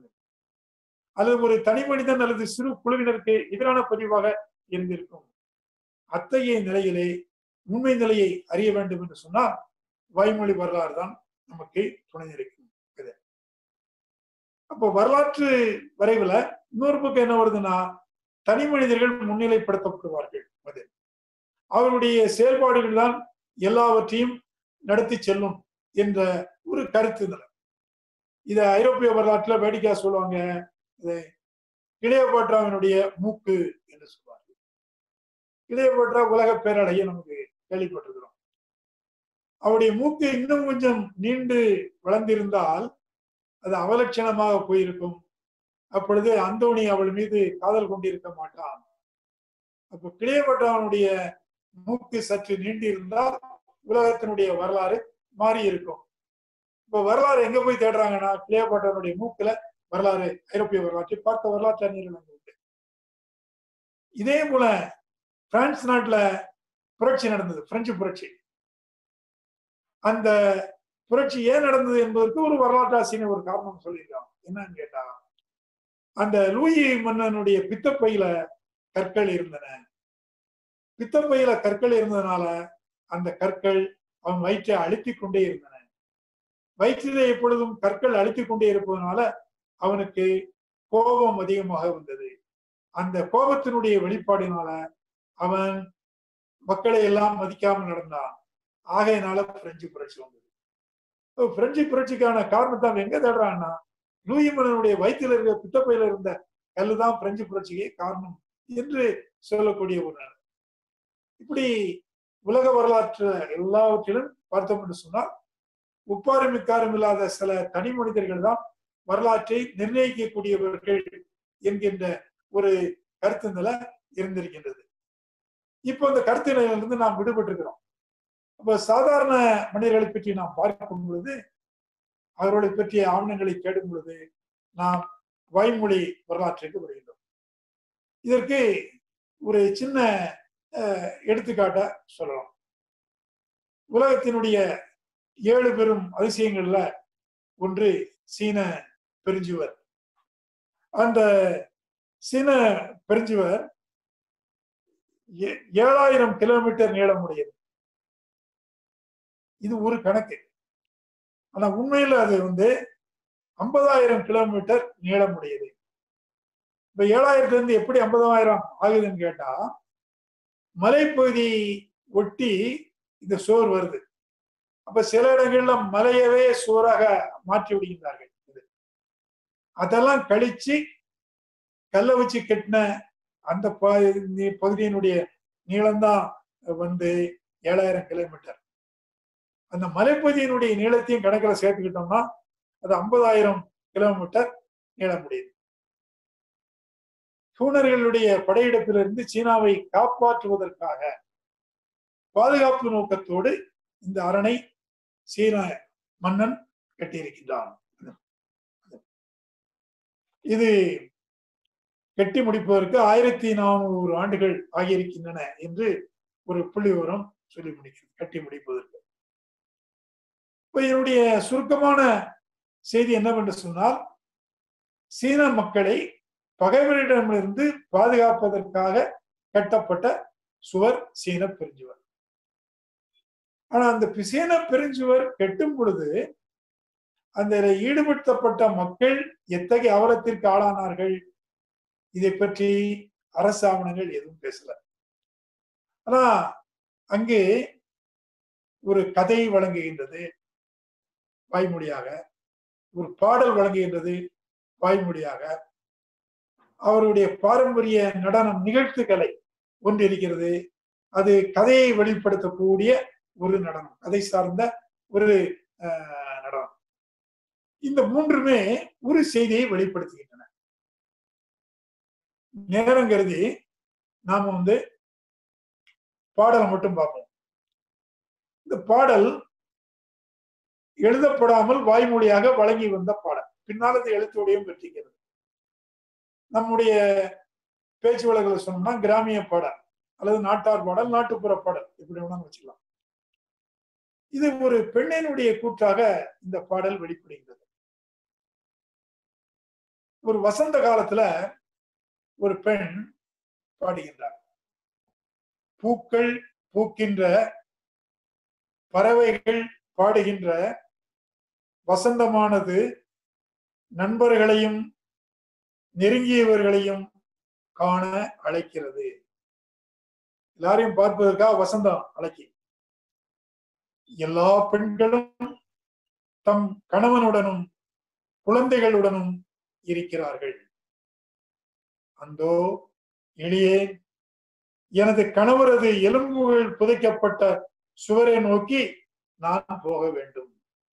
அல்லது ஒரு தனி மனிதன் அல்லது சிறு குழுவினருக்கு எதிரான பதிவாக இருந்திருக்கும் அத்தகைய நிலையிலே உண்மை நிலையை அறிய வேண்டும் என்று சொன்னால் வாய்மொழி வரலாறு தான் நமக்கு துணை இருக்கும் இது. அப்போ வரலாற்று வரைவுல இன்னொரு பக்கம் என்ன வருதுன்னா தனி மனிதர்கள் முன்னிலைப்படுத்தப்படுவார்கள் அது அவருடைய செயல்பாடுகள் தான் எல்லாவற்றையும் நடத்தி செல்லும் என்ற ஒரு கருத்து நிலை இத ஐரோப்பிய வரலாற்றுல வேடிக்கையா சொல்லுவாங்க இது கிளியோபாட்ராவினுடைய மூக்கு என்று சொல்வாங்க கிளியோபாட்ரா உலக பேரடைய நமக்கு கேள்விப்பட்டிருக்கிறோம் அவருடைய மூக்கு இன்னும் கொஞ்சம் நீண்டு வளர்ந்திருந்தால் அது அவலட்சணமாக போயிருக்கும் அப்பொழுது அந்தோணி அவள் மீது காதல் கொண்டிருக்க மாட்டான் அப்போ கிளியோபாட்ராவனுடைய மூக்கு சற்று நீண்டு இருந்தால் உலகத்தினுடைய வரலாறு மாறி இருக்கும் இப்ப வரலாறு எங்க போய் தேடுறாங்கன்னா கிளியோபாட்ராவுடைய மூக்குல வரலாறு ஐரோப்பிய வரலாற்றை பார்த்த வரலாற்று அறிஞர்கள் அங்க உண்டு இதே போல பிரான்ஸ் நாட்டுல புரட்சி நடந்தது பிரெஞ்சு புரட்சி அந்த புரட்சி ஏன் நடந்தது என்பதற்கு ஒரு வரலாற்று ஆசிரியர் ஒரு காரணம் சொல்லியிருக்காங்க என்னன்னு கேட்டா அந்த லூயி மன்னனுடைய பித்தப்பையில கற்கள் இருந்தன பித்தப்பையில கற்கள் இருந்ததுனால அந்த கற்கள் அவன் வயிற்றை அழுத்திக் கொண்டே இருந்தன வயிற்றிலே எப்பொழுதும் கற்கள் அழுத்திக் கொண்டே இருப்பதனால அவனுக்கு கோபம் அதிகமாக வந்தது அந்த கோபத்தினுடைய வெளிப்பாடினால அவன் மக்களை எல்லாம் மதிக்காமல் நடந்தான் ஆகையினால பிரெஞ்சு புரட்சி வந்தது இப்ப பிரெஞ்சு புரட்சிக்கான காரணத்தை அவன் எங்க தேடுறான்னா லூயி மன்னனுடைய வயிற்றில் இருக்க பித்தப்பையில இருந்த கல்லுதான் பிரெஞ்சு புரட்சிக்கு காரணம் என்று சொல்லக்கூடிய ஒரு நிலை இப்படி உலக வரலாற்று எல்லாவற்றிலும் பார்த்தோம் என்று சொன்னால் உப்பாரும் மிக்காரும் இல்லாத சில தனி மனிதர்கள் தான் வரலாற்றை நிர்ணயிக்கக்கூடியவர்கள் என்கின்ற ஒரு கருத்து நிலை இருந்திருக்கின்றது இப்போ இந்த கருத்து நிலையிலிருந்து நாம் விடுபட்டிருக்கிறோம் அப்ப சாதாரண மனிதர்களை பற்றி நாம் பார்க்கும் பொழுது அவர்களை பற்றிய ஆவணங்களை தேடும் பொழுது நாம் வாய்மொழி வரலாற்றுக்கு வருகின்றோம் இதற்கு ஒரு சின்ன அஹ், எடுத்துக்காட்டா சொல்லலாம் உலகத்தினுடைய ஏழு பெரும் அதிசயங்கள்ல ஒன்று சீன பெருஞ்சுவர் அந்த சீன பெருஞ்சுவர் ஏ- ஏழாயிரம் கிலோமீட்டர் நீளமுடையது இது ஒரு கணக்கு ஆனா உண்மையில அது வந்து ஐம்பதாயிரம் கிலோமீட்டர் நீளமுடையது இப்ப ஏழாயிரத்துல இருந்து எப்படி ஐம்பதாயிரம் ஆகுதுன்னு கேட்டா மலைப்பகுதி ஒட்டி இந்த சோர் வருது அப்ப சில இடங்கள்ல மலையவே சோறாக மாற்றி விடுகின்றார்கள் இது அதெல்லாம் கழிச்சு கல்லை வச்சு கட்டின அந்த ப- நீ- பகுதியினுடைய நீளம்தான் வந்து ஏழாயிரம் கிலோமீட்டர் அந்த மலைப்பகுதியினுடைய நீளத்தையும் கணக்கில் சேர்த்துக்கிட்டோம்னா அது ஐம்பதாயிரம் கிலோமீட்டர் நீளம் முடியுது சூனர்களுடைய படையெடுப்பிலிருந்து சீனாவை காப்பாற்றுவதற்காக பாதுகாப்பு நோக்கத்தோடு இந்த அரணை சீன மன்னன் கட்டியிருக்கின்றான் இது கட்டி முடிப்பதற்கு ஆயிரத்தி நானூறு ஆண்டுகள் ஆகியிருக்கின்றன என்று ஒரு புள்ளி விவரம் சொல்லி முடிக்கிறது கட்டி முடிப்பதற்கு இப்ப இதனுடைய சுருக்கமான செய்தி என்னவென்று சொன்னால் சீன மக்களை பகைவரிடமிருந்து பாதுகாப்பதற்காக கட்டப்பட்ட சுவர் சீன பெருஞ்சுவர் ஆனா அந்த சீன பெருஞ்சுவர் கெட்டும் பொழுது அந்த ஈடுபடுத்தப்பட்ட மக்கள் எத்தகைய அவலத்திற்கு ஆளானார்கள் இதை பற்றி அரசு ஆவணங்கள் எதுவும் பேசல ஆனா அங்கே ஒரு கதை வழங்குகின்றது வாய்மொழியாக ஒரு பாடல் வழங்குகின்றது வாய்மொழியாக அவருடைய பாரம்பரிய நடனம் நிகழ்த்துக்களை ஒன்று இருக்கிறது அது கதையை வெளிப்படுத்தக்கூடிய ஒரு நடனம் கதை சார்ந்த ஒரு அஹ், நடனம் இந்த மூன்றுமே ஒரு செய்தியை வெளிப்படுத்துகின்றன நேரம் கருதி நாம வந்து பாடலை மட்டும் பார்ப்போம் இந்த பாடல் எழுதப்படாமல் வாய்மொழியாக வழங்கி வந்த பாடல் பின்னால் அது எழுத்தோடையும் பெற்றிருக்கிறது நம்முடைய பேச்சு வழக்கில் சொன்னோம்னா கிராமிய பாடல் அல்லது நாட்டார் பாடல் நாட்டுப்புற பாடல் இப்படி வேணாலும் வச்சுக்கலாம் இது ஒரு பெண்ணினுடைய கூற்றாக இந்த பாடல் வெளிப்படுகிறது ஒரு வசந்த காலத்துல ஒரு பெண் பாடுகின்றார் பூக்கள் பூக்கின்ற பறவைகள் பாடுகின்ற வசந்தமானது நண்பர்களையும் நெருங்கியவர்களையும் காண அழைக்கிறது எல்லாரையும் பார்ப்பதற்காக வசந்தம் அழைக்கி எல்லா பெண்களும் தம் கணவனுடனும் குழந்தைகளுடனும் இருக்கிறார்கள் அந்தோ எளியே எனது கணவரது எலும்புகள் புதைக்கப்பட்ட சுவரை நோக்கி நான் போக வேண்டும்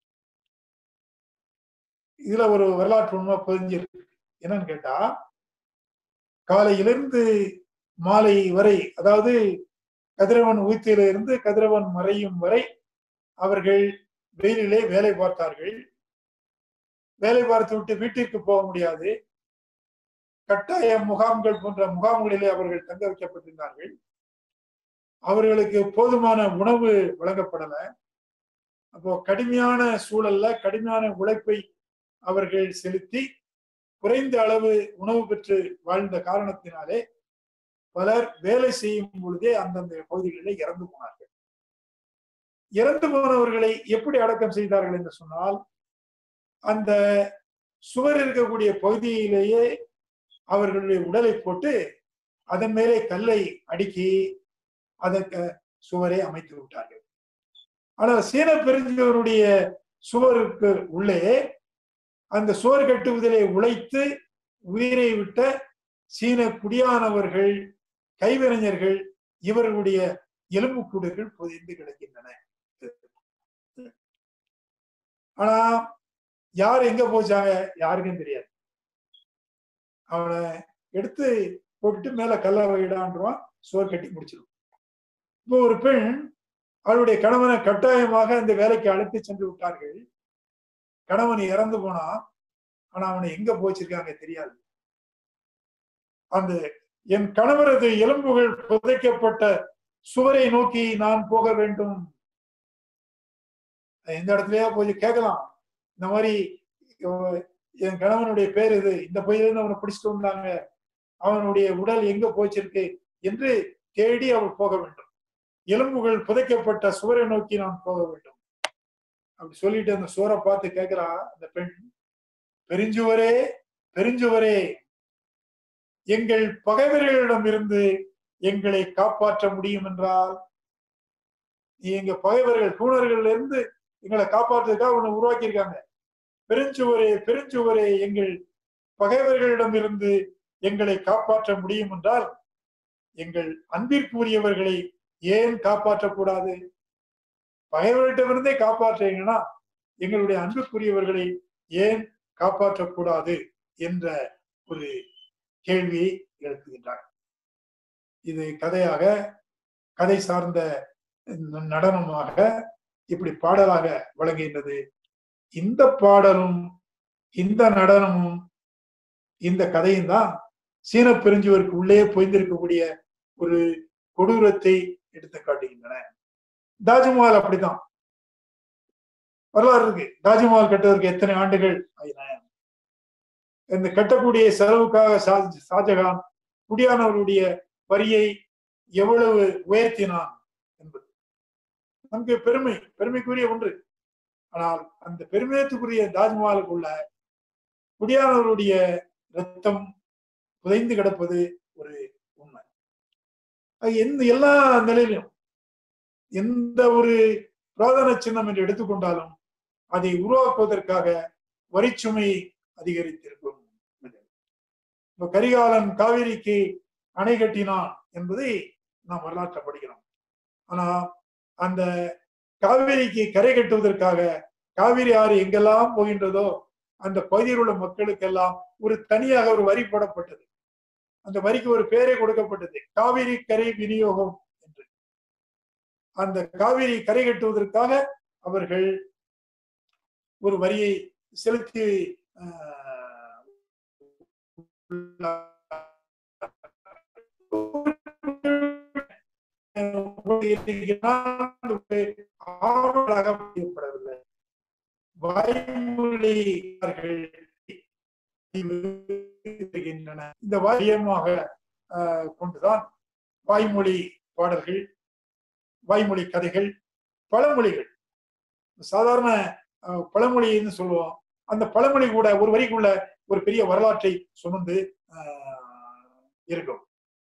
இதுல ஒரு வரலாற்று உண்மை பதிஞ்சிருக்கு என்னன்னு கேட்டா காலையிலிருந்து மாலை வரை அதாவது கதிரவன் உயிர்த்தியில இருந்து கதிரவன் மறையும் வரை அவர்கள் வெயிலிலே வேலை பார்த்தார்கள் வேலை பார்த்து விட்டு வீட்டிற்கு போக முடியாது கட்டாய முகாம்கள் போன்ற முகாம்களிலே அவர்கள் தங்க வைக்கப்பட்டிருந்தார்கள் அவர்களுக்கு போதுமான உணவு வழங்கப்படல அப்போ கடுமையான சூழல்ல கடுமையான உழைப்பை அவர்கள் செலுத்தி குறைந்த அளவு உணவு பெற்று வாழ்ந்த காரணத்தினாலே பலர் வேலை செய்யும் பொழுதே அந்தந்த பகுதிகளிலே இறந்து போனார்கள் இறந்து போனவர்களை எப்படி அடக்கம் செய்தார்கள் என்று சொன்னால் அந்த சுவர் இருக்கக்கூடிய பகுதியிலேயே அவர்களுடைய உடலை போட்டு அதன் மேலே கல்லை அடுக்கி அதற்கு சுவரை அமைத்து விட்டார்கள் ஆனால் சீன பெருஞ்சவருடைய சுவருக்கு உள்ளே அந்த சுவர் கட்டுவதிலே உழைத்து உயிரை விட்ட சீன குடியானவர்கள் கைவினைஞர்கள் இவர்களுடைய எலும்புக்கூடுகள் புதைந்து கிடக்கின்றன ஆனா யார் எங்க போச்சாங்க யாருக்கும் தெரியாது அவனை எடுத்து போட்டுட்டு மேல கல்ல வைடான்றான் சுவர் கட்டி முடிச்சிடும் இப்போ ஒரு பெண் அவளுடைய கணவனை கட்டாயமாக இந்த வேலைக்கு அழைத்து சென்று விட்டார்கள் கணவன் இறந்து போனா ஆனா அவனை எங்க போச்சிருக்காங்க தெரியாது அந்த என் கணவரது எலும்புகள் புதைக்கப்பட்ட சுவரை நோக்கி நான் போக வேண்டும் எந்த இடத்துலயா போய் கேட்கலாம் இந்த மாதிரி என் கணவனுடைய பேர் இது இந்த பையிலிருந்து அவனை பிடிச்சிட்டு வந்தாங்க அவனுடைய உடல் எங்க போச்சிருக்கு என்று தேடி அவள் போக வேண்டும் எலும்புகள் புதைக்கப்பட்ட சுவரை நோக்கி நான் போக வேண்டும் அப்படி சொல்லிட்டு அந்த சுவரை பார்த்து கேட்கிறா அந்த பெண் பெருஞ்சுவரே பெருஞ்சுவரே எங்கள் பகைவர்களிடம் இருந்து எங்களை காப்பாற்ற முடியும் என்றால் நீ எங்க பகைவர்கள் கூணர்கள் இருந்து எங்களை காப்பாற்றுறதுக்காக உன்னை உருவாக்கியிருக்காங்க பெருஞ்சுவரே பெருஞ்சுவரே எங்கள் பகைவர்களிடம் இருந்து எங்களை காப்பாற்ற முடியும் என்றால் எங்கள் அன்பிற்குரியவர்களை ஏன் காப்பாற்றக்கூடாது பகைவர்களிடமிருந்தே காப்பாற்றுறீங்கன்னா எங்களுடைய அன்புக்குரியவர்களை ஏன் காப்பாற்றக்கூடாது என்ற ஒரு கேள்வியை எழுப்புகின்றார் இது கதையாக கதை சார்ந்த நடனமாக இப்படி பாடலாக வழங்குகின்றது இந்த பாடலும் இந்த நடனமும் இந்த கதையும் தான் சீன பெருஞ்சுவருக்கு உள்ளே பொய்ந்திருக்கக்கூடிய ஒரு கொடூரத்தை எடுத்து காட்டுகின்றன தாஜ்மஹால் அப்படித்தான் வரலாறு இருக்கு தாஜ்மஹால் கட்டுவதற்கு எத்தனை ஆண்டுகள் ஆயின இந்த கட்டக்கூடிய செலவுக்காக ஷா- ஷாஜகான் குடியானவருடைய வரியை எவ்வளவு உயர்த்தினான் என்பது நமக்கு பெருமை பெருமைக்குரிய ஒன்று ஆனால் அந்த பெருமிதத்துக்குரிய தாஜ்மஹாலுக்குள்ள குடியானவருடைய ரத்தம் புதைந்து கிடப்பது ஒரு உண்மை அது எந்த எல்லா நிலையிலும் எந்த ஒரு புராதன சின்னம் என்று எடுத்துக்கொண்டாலும் அதை உருவாக்குவதற்காக வரிச்சுமை அதிகரித்திருக்கும் இப்ப கரிகாலன் காவிரிக்கு அணை கட்டினான் என்பதை நாம் வரலாற்றை படிக்கிறோம் ஆனா அந்த காவிரிக்கு கரை கட்டுவதற்காக காவிரி ஆறு எங்கெல்லாம் போகின்றதோ அந்த பகுதியில் உள்ள மக்களுக்கெல்லாம் ஒரு தனியாக ஒரு வரி போடப்பட்டது அந்த வரிக்கு ஒரு பேரே கொடுக்கப்பட்டது காவிரி கரை விநியோகம் என்று அந்த காவிரி கரை கட்டுவதற்காக அவர்கள் ஒரு வரியை செலுத்தி ஆஹ், ஆவலாக செய்யப்படவில்லை வாய்மொழிகள் இருக்கின்றன இந்த வாரியமாக ஆஹ், கொண்டுதான் வாய்மொழி பாடல்கள் வாய்மொழி கதைகள் பழமொழிகள் சாதாரண ஆஹ், பழமொழின்னு சொல்லுவோம் அந்த பழமொழி கூட ஒரு வரிக்குள்ள ஒரு பெரிய வரலாற்றை சுமந்து ஆஹ், இருக்கும்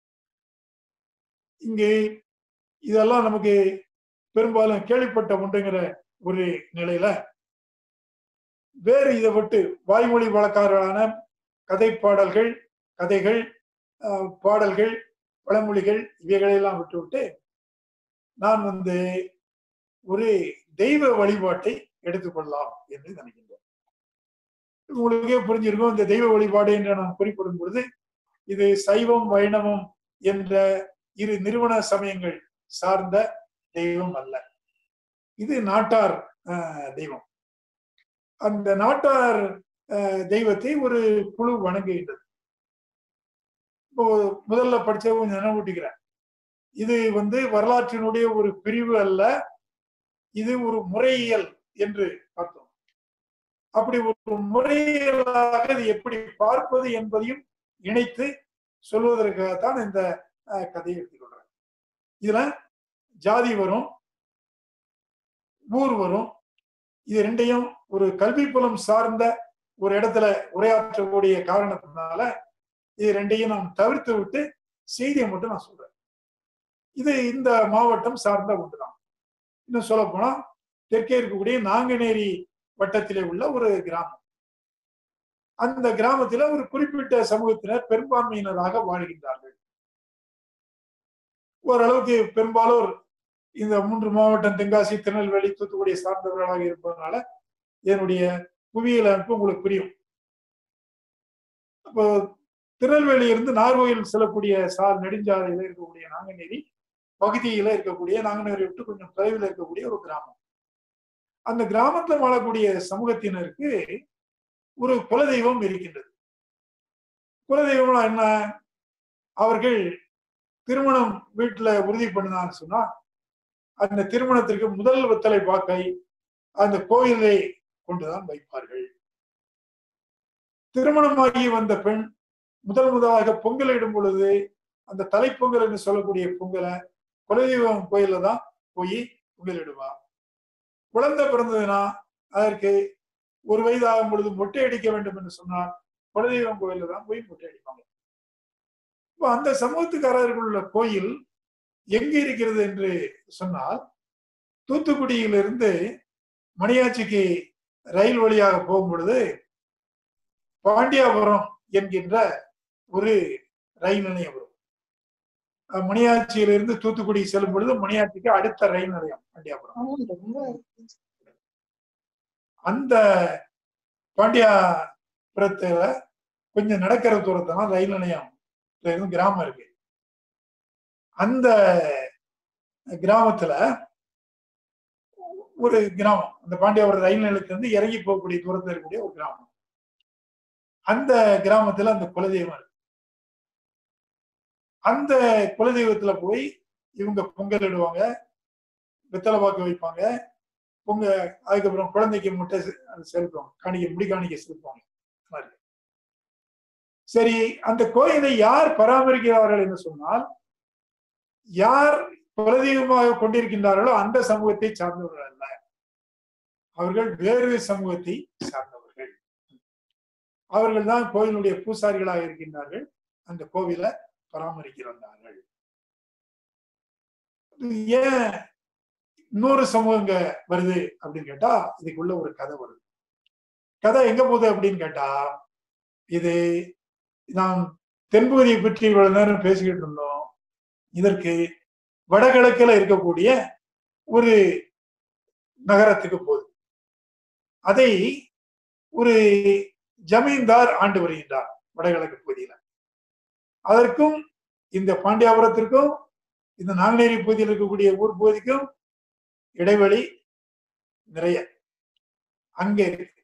இங்கு இதெல்லாம் நமக்கு பெரும்பாலும் கேள்விப்பட்ட ஒன்றுங்கிற ஒரு நிலையில வேறு இதை விட்டு வாய்மொழி வழக்காரர்களான கதை பாடல்கள் கதைகள் ஆஹ், பாடல்கள் பழமொழிகள் இவைகளெல்லாம் விட்டுவிட்டு நான் வந்து ஒரு தெய்வ வழிபாட்டை எடுத்துக்கொள்ளலாம் என்று நினைக்கின்றேன் உங்களுக்கே புரிஞ்சிருக்கும் இந்த தெய்வ வழிபாடு என்று நான் குறிப்பிடும் பொழுது இது சைவம் வைணவம் என்ற இரு நிறுவன சமயங்கள் சார்ந்த தெய்வம் அல்ல இது நாட்டார் ஆஹ், தெய்வம் அந்த நாட்டார் ஆஹ், தெய்வத்தை ஒரு குழு வணங்குகின்றது இப்போ முதல்ல படிச்ச கொஞ்சம் நினைவூட்டிக்கிறேன் இது வந்து வரலாற்றினுடைய ஒரு பிரிவு அல்ல இது ஒரு முறையியல் என்று பார்த்தோம் அப்படி ஒரு முறையியலாக இது எப்படி பார்ப்பது என்பதையும் இணைத்து சொல்வதற்காகத்தான் இந்த அஹ், கதையை எடுத்துக்கொள்றேன் இதுல ஜாதி வரும் ஊர் வரும் இது ரெண்டையும் ஒரு கல்வி புலம் சார்ந்த ஒரு இடத்துல உரையாற்றக்கூடிய காரணத்தினால இது ரெண்டையும் நாம் தவிர்த்து விட்டு செய்தியை மட்டும் நான் சொல்றேன் இது இந்த மாவட்டம் சார்ந்த ஒன்றுதான் இன்னும் சொல்ல போனா தெற்கே இருக்கக்கூடிய நாங்குநேரி வட்டத்திலே உள்ள ஒரு கிராமம் அந்த கிராமத்துல ஒரு குறிப்பிட்ட சமூகத்தினர் பெரும்பான்மையினராக வாழ்கின்றார்கள் ஓரளவுக்கு பெரும்பாலோர் இந்த மூன்று மாவட்டம் தென்காசி திருநெல்வேலி தூத்துக்குடியை சார்ந்தவர்களாக இருப்பதனால என்னுடைய புவியியல் அமைப்பு உங்களுக்கு புரியும் அப்போ திருநெல்வேலி இருந்து நார்கோயில் செல்லக்கூடிய சார் நெடுஞ்சாலையில இருக்கக்கூடிய நாங்குநேரி பகுதியில இருக்கக்கூடிய நாங்குநேரி விட்டு கொஞ்சம் தொலைவில் இருக்கக்கூடிய ஒரு கிராமம் அந்த கிராமத்துல வாழக்கூடிய சமூகத்தினருக்கு ஒரு குலதெய்வம் இருக்கின்றது குலதெய்வம்னா என்ன அவர்கள் திருமணம் வீட்டுல உறுதி பண்ணினான்னு சொன்னா அந்த திருமணத்திற்கு முதல் வெத்தலை பாக்கை அந்த கோயிலை கொண்டுதான் வைப்பார்கள் திருமணமாகி வந்த பெண் முதல் முதலாக பொங்கல் இடும் பொழுது அந்த தலைப்பொங்கல் என்று சொல்லக்கூடிய பொங்கலை குலதெய்வம் கோயில்ல தான் போய் பொங்கல் இடுவா குழந்தை பிறந்ததுன்னா அதற்கு ஒரு வயது ஆகும் பொழுது மொட்டை அடிக்க வேண்டும் என்று சொன்னால் குலதெய்வம் கோயில்ல தான் போய் மொட்டை அடிப்பாங்க இப்போ அந்த சமூகத்துக்காரர்கள் உள்ள கோயில் எங்க இருக்கிறது என்று சொன்னால் தூத்துக்குடியிலிருந்து மணியாச்சிக்கு ரயில் வழியாக போகும் பொழுது பாண்டியாபுரம் என்கின்ற ஒரு ரயில் நிலையம் வரும் அஹ் மணியாச்சியிலிருந்து தூத்துக்குடி செல்லும் பொழுது மணியாச்சிக்கு அடுத்த ரயில் நிலையம் பாண்டியாபுரம் அந்த பாண்டியாபுரத்துல கொஞ்சம் நடக்கிற தூரத்துல ரயில் நிலையம் இருந்து கிராமம் இருக்கு அந்த கிராமத்துல ஒரு கிராமம் அந்த பாண்டியாபுரம் ரயில் நிலையத்துல இருந்து இறங்கி போகக்கூடிய தூரத்துல இருக்கக்கூடிய ஒரு கிராமம் அந்த கிராமத்துல அந்த குலதெய்வம் இருக்கு அந்த குலதெய்வத்துல போய் இவங்க பொங்கல் இடுவாங்க வெத்தலை பாக்கு வைப்பாங்க பொங்க அதுக்கப்புறம் குழந்தைக்கு முட்டை செ- அது செலுத்துவாங்க காணிக்கை முடி காணிக்கை செலுத்துவாங்க இந்த மாதிரி. சரி அந்த கோயிலை யார் பராமரிக்கிறார்கள் என்று சொன்னால் யார் குலதெய்வமாக கொண்டிருக்கின்றார்களோ அந்த சமூகத்தை சார்ந்தவர்கள் அல்ல அவர்கள் வேறு சமூகத்தை சார்ந்தவர்கள் அவர்கள் தான் கோயிலுடைய பூசாரிகளாக இருக்கின்றார்கள் அந்த கோவிலை பராமரிக்கிறார்கள் இது ஏன் இன்னொரு சமூகங்க வருது அப்படின்னு கேட்டா இதுக்குள்ள ஒரு கதை வருது கதை எங்க போகுது அப்படின்னு கேட்டா இது நாம் தென்பகுதியை பற்றி இவ்வளவு நேரம் பேசிக்கிட்டு இருந்தோம் இதற்கு வடகிழக்குல இருக்கக்கூடிய ஒரு நகரத்துக்கு போகுது அதை ஒரு ஜமீன்தார் ஆண்டு வருகின்றார் வடகிழக்கு பகுதியில அதற்கும் இந்த பாண்டியாபுரத்திற்கும் இந்த நாங்குநேரி பகுதியில் இருக்கக்கூடிய ஊர் பகுதிக்கும் இடைவெளி நிறைய அங்கே இருக்கு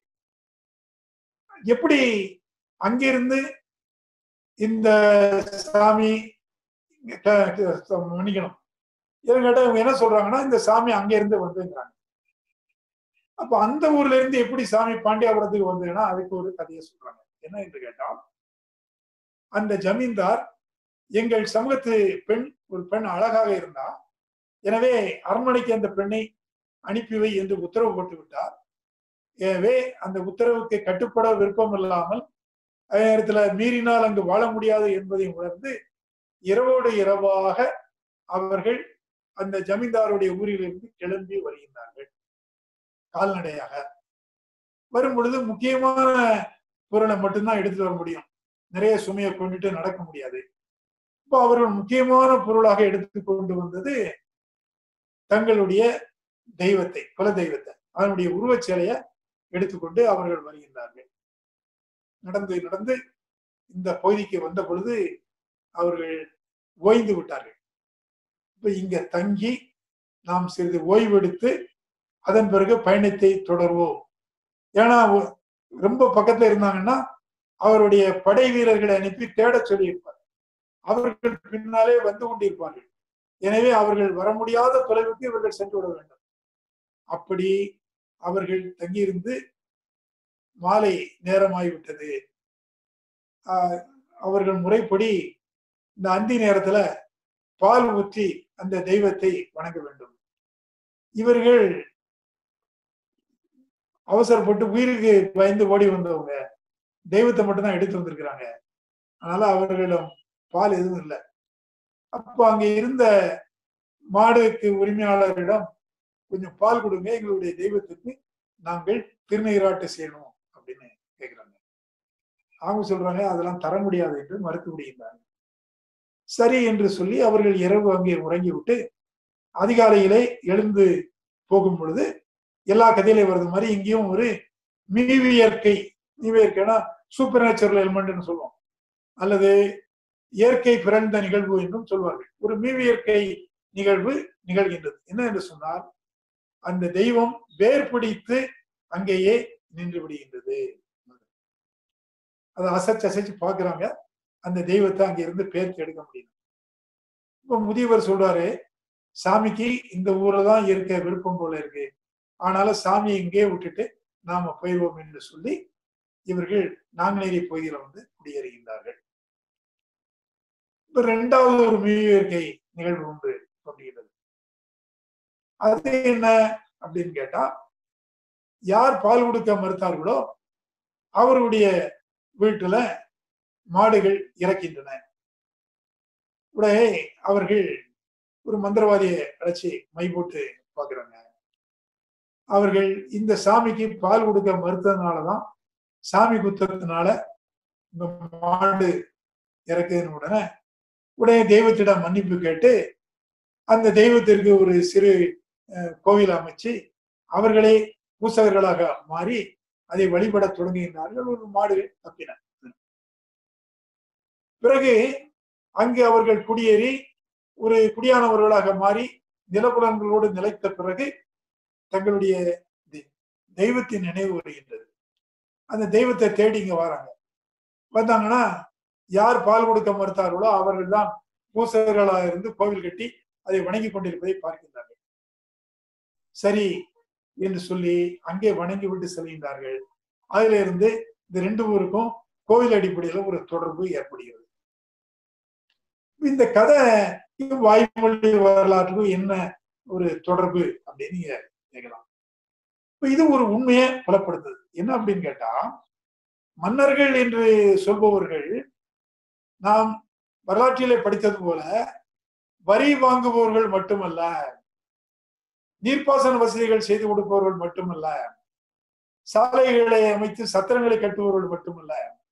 எப்படி அங்கிருந்து இந்த சாமி க- க- மன்னிக்கணும் ஏன்னு கேட்டா இவங்க என்ன சொல்றாங்கன்னா இந்த சாமி அங்க இருந்து வந்துங்கிறாங்க அப்ப அந்த ஊர்ல இருந்து எப்படி சாமி பாண்டியாபுரத்துக்கு வந்ததுன்னா அதுக்கு ஒரு கதையை சொல்றாங்க என்ன என்று கேட்டால் அந்த ஜமீன்தார் எங்கள் சமூகத்து பெண் ஒரு பெண் அழகாக இருந்தா எனவே அரண்மனைக்கு அந்த பெண்ணை அனுப்பி வை என்று உத்தரவு போட்டு விட்டார் எனவே அந்த உத்தரவுக்கு கட்டுப்பட விருப்பம் இல்லாமல் அதே நேரத்துல மீறினால் அங்கு வாழ முடியாது என்பதை உணர்ந்து இரவோடு இரவாக அவர்கள் அந்த ஜமீன்தாருடைய ஊரிலிருந்து கிளம்பி வருகின்றார்கள் கால்நடையாக வரும் பொழுது முக்கியமான பொருளை மட்டும்தான் எடுத்துட்டு வர முடியும் நிறைய சுமையை கொண்டுட்டு நடக்க முடியாது இப்போ அவர்கள் முக்கியமான பொருளாக எடுத்து கொண்டு வந்தது தங்களுடைய தெய்வத்தை குல தெய்வத்தை அதனுடைய உருவச் சிலையை எடுத்துக்கொண்டு அவர்கள் வருகின்றார்கள் நடந்து நடந்து இந்த பகுதிக்கு வந்த பொழுது அவர்கள் ஓய்ந்து விட்டார்கள் இப்ப இங்க தங்கி நாம் சிறிது ஓய்வெடுத்து அதன் பிறகு பயணத்தை தொடர்வோம் ஏன்னா ஒ- ரொம்ப பக்கத்துல இருந்தாங்கன்னா அவருடைய படை வீரர்களை அனுப்பி தேடச் சொல்லியிருப்பார் அவர்கள் பின்னாலே வந்து கொண்டிருப்பார்கள் எனவே அவர்கள் வர முடியாத தொலைவுக்கு இவர்கள் சென்று விட வேண்டும் அப்படி அவர்கள் தங்கியிருந்து மாலை நேரமாகிவிட்டது ஆஹ் அவர்கள் முறைப்படி இந்த அந்தி நேரத்துல பால் ஊற்றி அந்த தெய்வத்தை வணங்க வேண்டும் இவர்கள் அவசரப்பட்டு உயிருக்கு பயந்து ஓடி வந்தவங்க தெய்வத்தை மட்டும்தான் எடுத்து வந்திருக்கிறாங்க அதனால அவர்களிடம் பால் எதுவும் இல்லை அப்போ அங்க இருந்த மாடுக்கு உரிமையாளரிடம் கொஞ்சம் பால் கொடுங்க எங்களுடைய தெய்வத்துக்கு நாங்கள் திருநீராட்டு செய்யணும் அப்படின்னு கேக்குறாங்க அவங்க சொல்றாங்க அதெல்லாம் தர முடியாது என்று மறுத்து விடுகின்றாங்க சரி என்று சொல்லி அவர்கள் இரவு அங்கே உறங்கி விட்டு அதிகாலையிலே எழுந்து போகும் பொழுது எல்லா கதையிலையும் வருது மாதிரி இங்கேயும் ஒரு மீவியற்கை மீவியற்கைனா சூப்பர் நேச்சுரல் எலிமெண்ட்னு சொல்லுவோம் அல்லது இயற்கை பிறந்த நிகழ்வு என்றும் சொல்வார்கள் ஒரு மீவியற்கை நிகழ்வு நிகழ்கின்றது என்ன என்று சொன்னால் அந்த தெய்வம் வேர் பிடித்து அங்கேயே நின்று விடுகின்றது அதை அசைச்சு அசைச்சு பாக்குறாங்க அந்த தெய்வத்தை அங்க இருந்து பேர்த்து எடுக்க முடியும் இப்ப முதியவர் சொல்றாரு சாமிக்கு இந்த ஊர்ல தான் இருக்க விருப்பம் போல இருக்கு ஆனாலும் சாமியை இங்கே விட்டுட்டு நாம போயிடுவோம் என்று சொல்லி இவர்கள் நாங்குநேரி பகுதியில வந்து குடியேறுகின்றார்கள் இப்ப இரண்டாவது ஒரு மீ இயற்கை நிகழ்வு ஒன்று தோன்றுகிறது அது என்ன அப்படின்னு கேட்டா யார் பால் கொடுக்க மறுத்தார்களோ அவருடைய வீட்டுல மாடுகள் இறக்கின்றன உடனே அவர்கள் ஒரு மந்திரவாதியை அழைச்சி மை போட்டு பாக்குறாங்க அவர்கள் இந்த சாமிக்கு பால் கொடுக்க மறுத்ததுனாலதான் சாமி குத்தத்தினால இந்த மாடு இறக்குதுன்னு உடனே உடனே தெய்வத்திடம் மன்னிப்பு கேட்டு அந்த தெய்வத்திற்கு ஒரு சிறு அஹ், கோவில் அமைச்சு அவர்களே பூசகர்களாக மாறி அதை வழிபட தொடங்குகின்றார்கள் ஒரு மாடு தப்பின பிறகு அங்கு அவர்கள் குடியேறி ஒரு குடியானவர்களாக மாறி நிலப்புலன்களோடு நிலைத்த பிறகு தங்களுடைய தெ- தெய்வத்தின் நினைவு வருகின்றது அந்த தெய்வத்தை தேடி இங்க வராங்க வந்தாங்கன்னா யார் பால் கொடுக்க மறுத்தார்களோ அவர்கள் தான் பூசகர்களாக இருந்து கோவில் கட்டி அதை வணங்கி கொண்டிருப்பதை பார்க்கின்றார்கள் சரி என்று சொல்லி அங்கே வணங்கி விட்டு செல்கின்றார்கள் அதுல இருந்து இந்த ரெண்டு ஊருக்கும் கோவில் அடிப்படையில ஒரு தொடர்பு ஏற்படுகிறது இந்த கதை வாய்மொழி வரலாற்றுக்கும் என்ன ஒரு தொடர்பு அப்படின்னு நீங்க கேட்கலாம் இப்ப இது ஒரு உண்மையை புலப்படுத்துது என்ன அப்படின்னு கேட்டா மன்னர்கள் என்று சொல்பவர்கள் நாம் வரலாற்றிலே படித்தது போல வரி வாங்குபவர்கள் மட்டுமல்ல நீர்ப்பாசன வசதிகள் செய்து கொடுப்பவர்கள் மட்டுமல்ல சாலைகளை அமைத்து சத்திரங்களை கட்டுபவர்கள் மட்டுமல்ல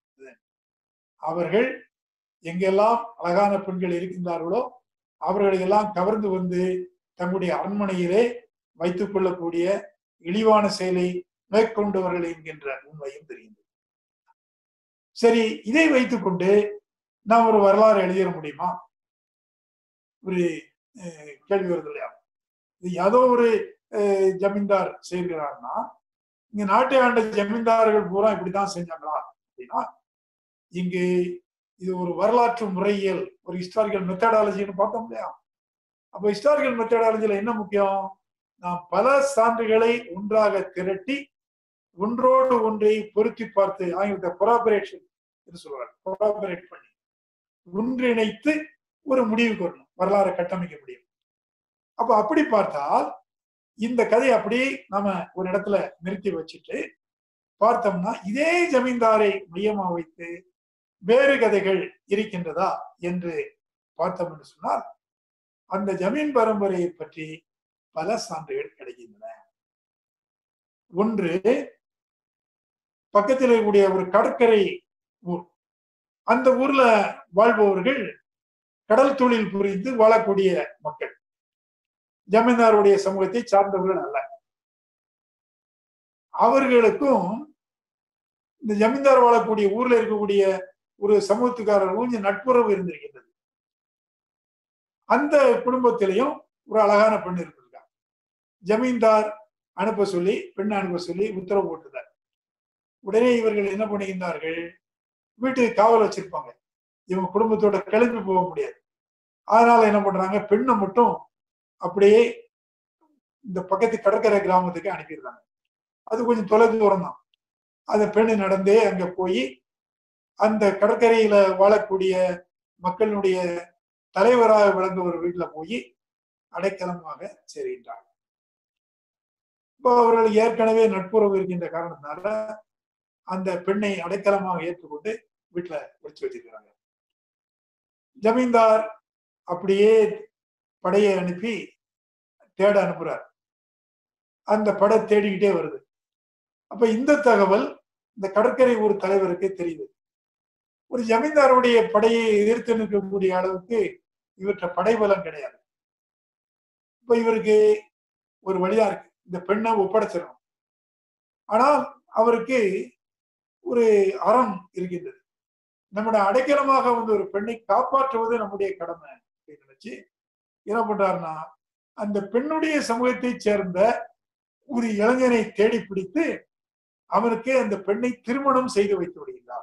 அவர்கள் எங்கெல்லாம் அழகான பெண்கள் இருக்கின்றார்களோ அவர்களை எல்லாம் கவர்ந்து வந்து தங்களுடைய அரண்மனையிலே வைத்துக் கொள்ளக்கூடிய இழிவான செயலை மேற்கொண்டவர்கள் என்கின்ற உண்மையும் தெரியும் சரி இதை வைத்துக்கொண்டு நாம் ஒரு வரலாறு எழுதிட முடியுமா ஒரு அஹ், கேள்வி வருது இல்லையா இது ஏதோ ஒரு அஹ், ஜமீன்தார் செய்கிறார்னா இங்க நாட்டை ஆண்ட ஜமீன்தார்கள் பூரா இப்படித்தான் செஞ்சாங்களா அப்படின்னா இங்கு இது ஒரு வரலாற்று முறையியல் ஒரு ஹிஸ்டாரிக்கல் மெத்தடாலஜின்னு பார்த்தோம் இல்லையா அப்ப ஹிஸ்டாரிக்கல் மெத்தடாலஜில என்ன முக்கியம் நாம் பல சான்றுகளை ஒன்றாக திரட்டி ஒன்றோடு ஒன்றை பொருத்தி பார்த்து ஆங்கிலத்தை கொராபரேஷன் என்று சொல்றாங்க கொராபரேட் பண்ணி ஒன்றிணைத்து ஒரு முடிவுக்கு வரணும் வரலாறு கட்டமைக்க முடியும் அப்ப அப்படி பார்த்தால் இந்த கதையை அப்படி நாம ஒரு இடத்துல நிறுத்தி வச்சுட்டு பார்த்தோம்னா இதே ஜமீன்தாரை மையமா வைத்து வேறு கதைகள் இருக்கின்றதா என்று பார்த்தோம் என்று சொன்னால் அந்த ஜமீன் பரம்பரையை பற்றி பல சான்றுகள் கிடைக்கின்றன ஒன்று பக்கத்தில் இருக்கக்கூடிய ஒரு கடற்கரை ஊர் அந்த ஊர்ல வாழ்பவர்கள் கடல் தொழில் புரிந்து வாழக்கூடிய மக்கள் ஜமீன்தாருடைய சமூகத்தை சார்ந்தவர்கள் அல்ல அவர்களுக்கும் இந்த ஜமீன்தார் வாழக்கூடிய ஊர்ல இருக்கக்கூடிய ஒரு சமூகத்துக்காரர்களும் கொஞ்சம் நட்புறவு இருந்திருக்கின்றது அந்த குடும்பத்திலையும் ஒரு அழகான பெண் இருந்திருக்காங்க ஜமீன்தார் அனுப்ப சொல்லி பெண் அனுப்ப சொல்லி உத்தரவு போட்டுதார் உடனே இவர்கள் என்ன பண்ணுகின்றார்கள் வீட்டுக்கு காவல் வச்சிருப்பாங்க இவங்க குடும்பத்தோட கிளம்பி போக முடியாது அதனால என்ன பண்றாங்க பெண்ணை மட்டும் அப்படியே இந்த பக்கத்து கடற்கரை கிராமத்துக்கு அனுப்பிடுறாங்க அது கொஞ்சம் தொலை தூரம் தான் அந்த பெண்ணு நடந்தே அங்க போய் அந்த கடற்கரையில வாழக்கூடிய மக்களுடைய தலைவராக விளங்க ஒரு வீட்டுல போய் அடைக்கலமாக சேர்கின்றார் இப்போ அவர்கள் ஏற்கனவே நட்புறவு இருக்கின்ற காரணத்தினால அந்த பெண்ணை அடைக்கலமாக ஏற்றுக்கொண்டு வீட்டுல ஒழிச்சு வச்சிருக்கிறாங்க ஜமீன்தார் அப்படியே படையை அனுப்பி தேட அனுப்புறார் அந்த படை தேடிக்கிட்டே வருது அப்ப இந்த தகவல் இந்த கடற்கரை ஊர் தலைவருக்கு தெரியுது ஒரு ஜமீன்தாருடைய படையை எதிர்த்து நிற்கக்கூடிய அளவுக்கு இவற்ற படைபலம் கிடையாது இப்ப இவருக்கு ஒரு வழியா இருக்கு இந்த பெண்ணை ஒப்படைச்சிடணும் ஆனால் அவருக்கு ஒரு அறம் இருக்கின்றது நம்முடைய அடைக்கலமாக வந்து ஒரு பெண்ணை காப்பாற்றுவது நம்முடைய கடமை அப்படின்னு நினைச்சு என்ன பண்றாருன்னா அந்த பெண்ணுடைய சமூகத்தை சேர்ந்த ஒரு இளைஞனை தேடி பிடித்து அவனுக்கு அந்த பெண்ணை திருமணம் செய்து வைத்து விடுகிறார்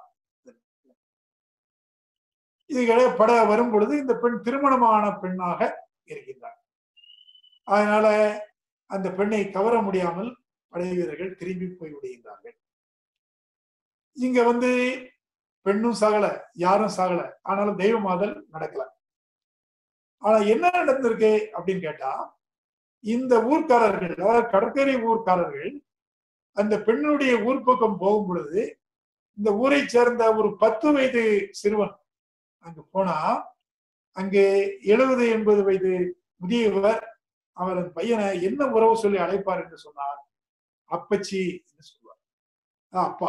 இதுகளே பட வரும் பொழுது இந்த பெண் திருமணமான பெண்ணாக இருக்கின்றார் அதனால அந்த பெண்ணை கவர முடியாமல் படை வீரர்கள் திரும்பி போய் விடுகின்றார்கள் இங்க வந்து பெண்ணும் சாகல யாரும் சாகல ஆனாலும் தெய்வமாதல் நடக்கல ஆனா என்ன நடந்திருக்கு அப்படின்னு கேட்டா இந்த ஊர்க்காரர்கள் அதாவது கடற்கரை ஊர்க்காரர்கள் அந்த பெண்ணுடைய ஊர் பக்கம் போகும் பொழுது இந்த ஊரை சேர்ந்த ஒரு பத்து வயது சிறுவன் அங்கு போனா அங்கே எழுபது எண்பது வயது முதியவர் அவர் அந்த பையனை என்ன உறவு சொல்லி அழைப்பார் என்று சொன்னார் அப்பச்சி என்று சொல்வார் அஹ் அப்பா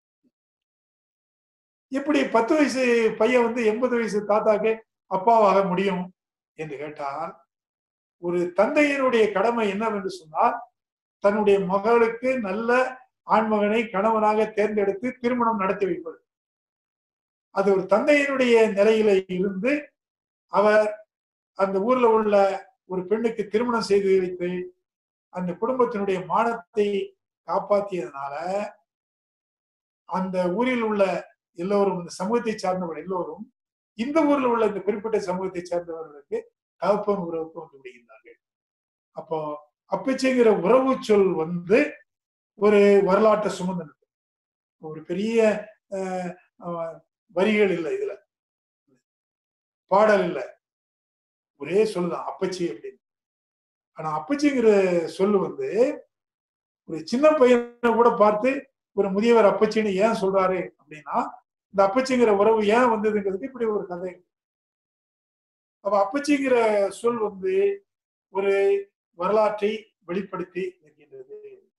எப்படி பத்து வயசு பையன் வந்து எண்பது வயசு தாத்தாக்கு அப்பாவாக முடியும் என்று கேட்டால் ஒரு தந்தையினுடைய கடமை என்னவென்று சொன்னால் தன்னுடைய மகளுக்கு நல்ல ஆண்மகனை கணவனாக தேர்ந்தெடுத்து திருமணம் நடத்தி வைப்பது அது ஒரு தந்தையினுடைய நிலையில இருந்து அவர் அந்த ஊர்ல உள்ள ஒரு பெண்ணுக்கு திருமணம் செய்து வைத்து அந்த குடும்பத்தினுடைய மானத்தை காப்பாற்றியதுனால அந்த ஊரில் உள்ள எல்லோரும் இந்த சமூகத்தை சார்ந்தவர் எல்லோரும் இந்த ஊர்ல உள்ள இந்த குறிப்பிட்ட சமூகத்தை சேர்ந்தவர்களுக்கு தகப்பன் உறவுக்கு வந்து விடுகின்றார்கள் அப்போ அப்பச்சிங்கிற உறவு சொல் வந்து ஒரு வரலாற்றை சுமந்து ஒரு பெரிய அஹ், அஹ், வரிகள் இல்லை இதுல பாடல் இல்லை ஒரே சொல்லுதான் அப்பச்சி அப்படின்னு ஆனா அப்பச்சிங்கிற சொல்லு வந்து ஒரு சின்ன பையனை கூட பார்த்து ஒரு முதியவர் அப்பச்சின்னு ஏன் சொல்றாரு அப்படின்னா இந்த அப்பச்சிங்கிற உறவு ஏன் வந்ததுங்கிறதுக்கு இப்படி ஒரு கதை இருக்கு. அப்ப அப்பச்சிங்கிற சொல் வந்து ஒரு வரலாற்றை வெளிப்படுத்தி நிற்கின்றது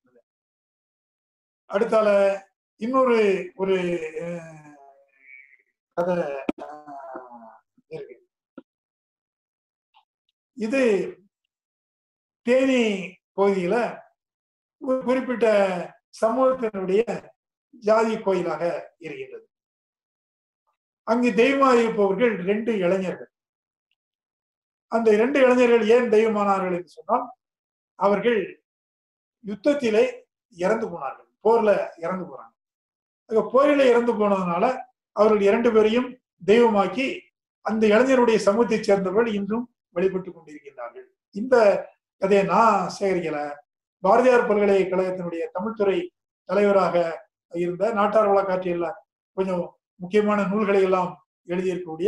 அடுத்தால இன்னொரு ஒரு அஹ், கதை அஹ், இருக்கு இது தேனி பகுதியில ஒரு குறிப்பிட்ட சமூகத்தினுடைய ஜாதி கோயிலாக இருக்கின்றது அங்கு தெய்வமாக இருப்பவர்கள் ரெண்டு இளைஞர்கள் அந்த இரண்டு இளைஞர்கள் ஏன் தெய்வமானார்கள் என்று சொன்னால் அவர்கள் யுத்தத்திலே இறந்து போனார்கள் போர்ல இறந்து போறாங்க ஆக போரில இறந்து போனதுனால அவர்கள் இரண்டு பேரையும் தெய்வமாக்கி அந்த இளைஞருடைய சமூகத்தைச் சேர்ந்தவர்கள் இன்றும் வழிபட்டு கொண்டிருக்கின்றார்கள் இந்த கதையை நான் சேகரிக்கல பாரதியார் பல்கலைக்கழகத்தினுடைய தமிழ்துறை தலைவராக இருந்த நாட்டார் வழக்காற்றியல்ல கொஞ்சம் முக்கியமான நூல்களை எல்லாம் எழுதியிருக்கக்கூடிய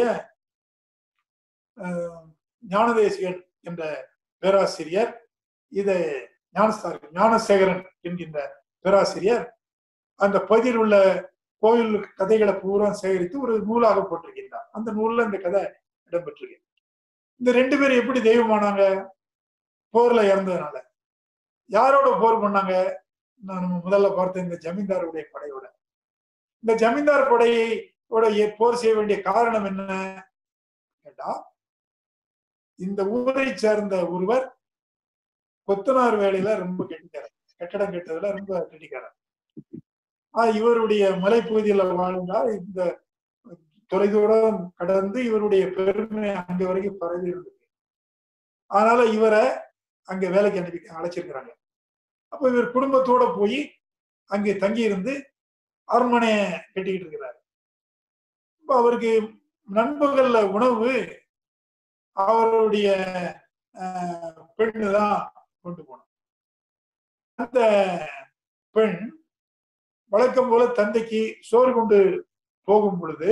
அஹ், ஞானதேசிகன் என்ற பேராசிரியர் இதை ஞானஸ்தார் ஞானசேகரன் என்கின்ற பேராசிரியர் அந்த பகுதியில் உள்ள கோயில் கதைகளை பூரா சேகரித்து ஒரு நூலாக போட்டிருக்கின்றார் அந்த நூல்ல இந்த கதை இடம்பெற்றிருக்கு இந்த ரெண்டு பேரும் எப்படி தெய்வமானாங்க போர்ல இறந்ததுனால யாரோட போர் பண்ணாங்க நான் நம்ம முதல்ல பார்த்த இந்த ஜமீன்தாருடைய படையோட இந்த ஜமீன்தார் படையோட ஏ- போர் செய்ய வேண்டிய காரணம் என்ன கேட்டா இந்த ஊரை சேர்ந்த ஒருவர் கொத்தனார் வேலையில ரொம்ப கெட்டிக்காரர் கட்டடம் கட்டுறதுல ரொம்ப கெட்டிக்காரர் ஆஹ் இவருடைய மலைப்பகுதியில வாழ்ந்தால் இந்த தொலைதூரம் கடந்து இவருடைய பெருமை அங்க வரைக்கும் பரவி இருந்தது அதனால இவரை அங்க வேலைக்கு அனுப்பி அழைச்சிருக்கிறாங்க அப்ப இவர் குடும்பத்தோட போய் அங்கே தங்கி இருந்து அரண்மனைய கட்டிக்கிட்டு இருக்கிறாரு இப்ப அவருக்கு நண்பகல்ல உணவு அவருடைய ஆஹ், பெண்ணு தான் கொண்டு போனார் அந்த பெண் வழக்கம் போல தந்தைக்கு சோறு கொண்டு போகும் பொழுது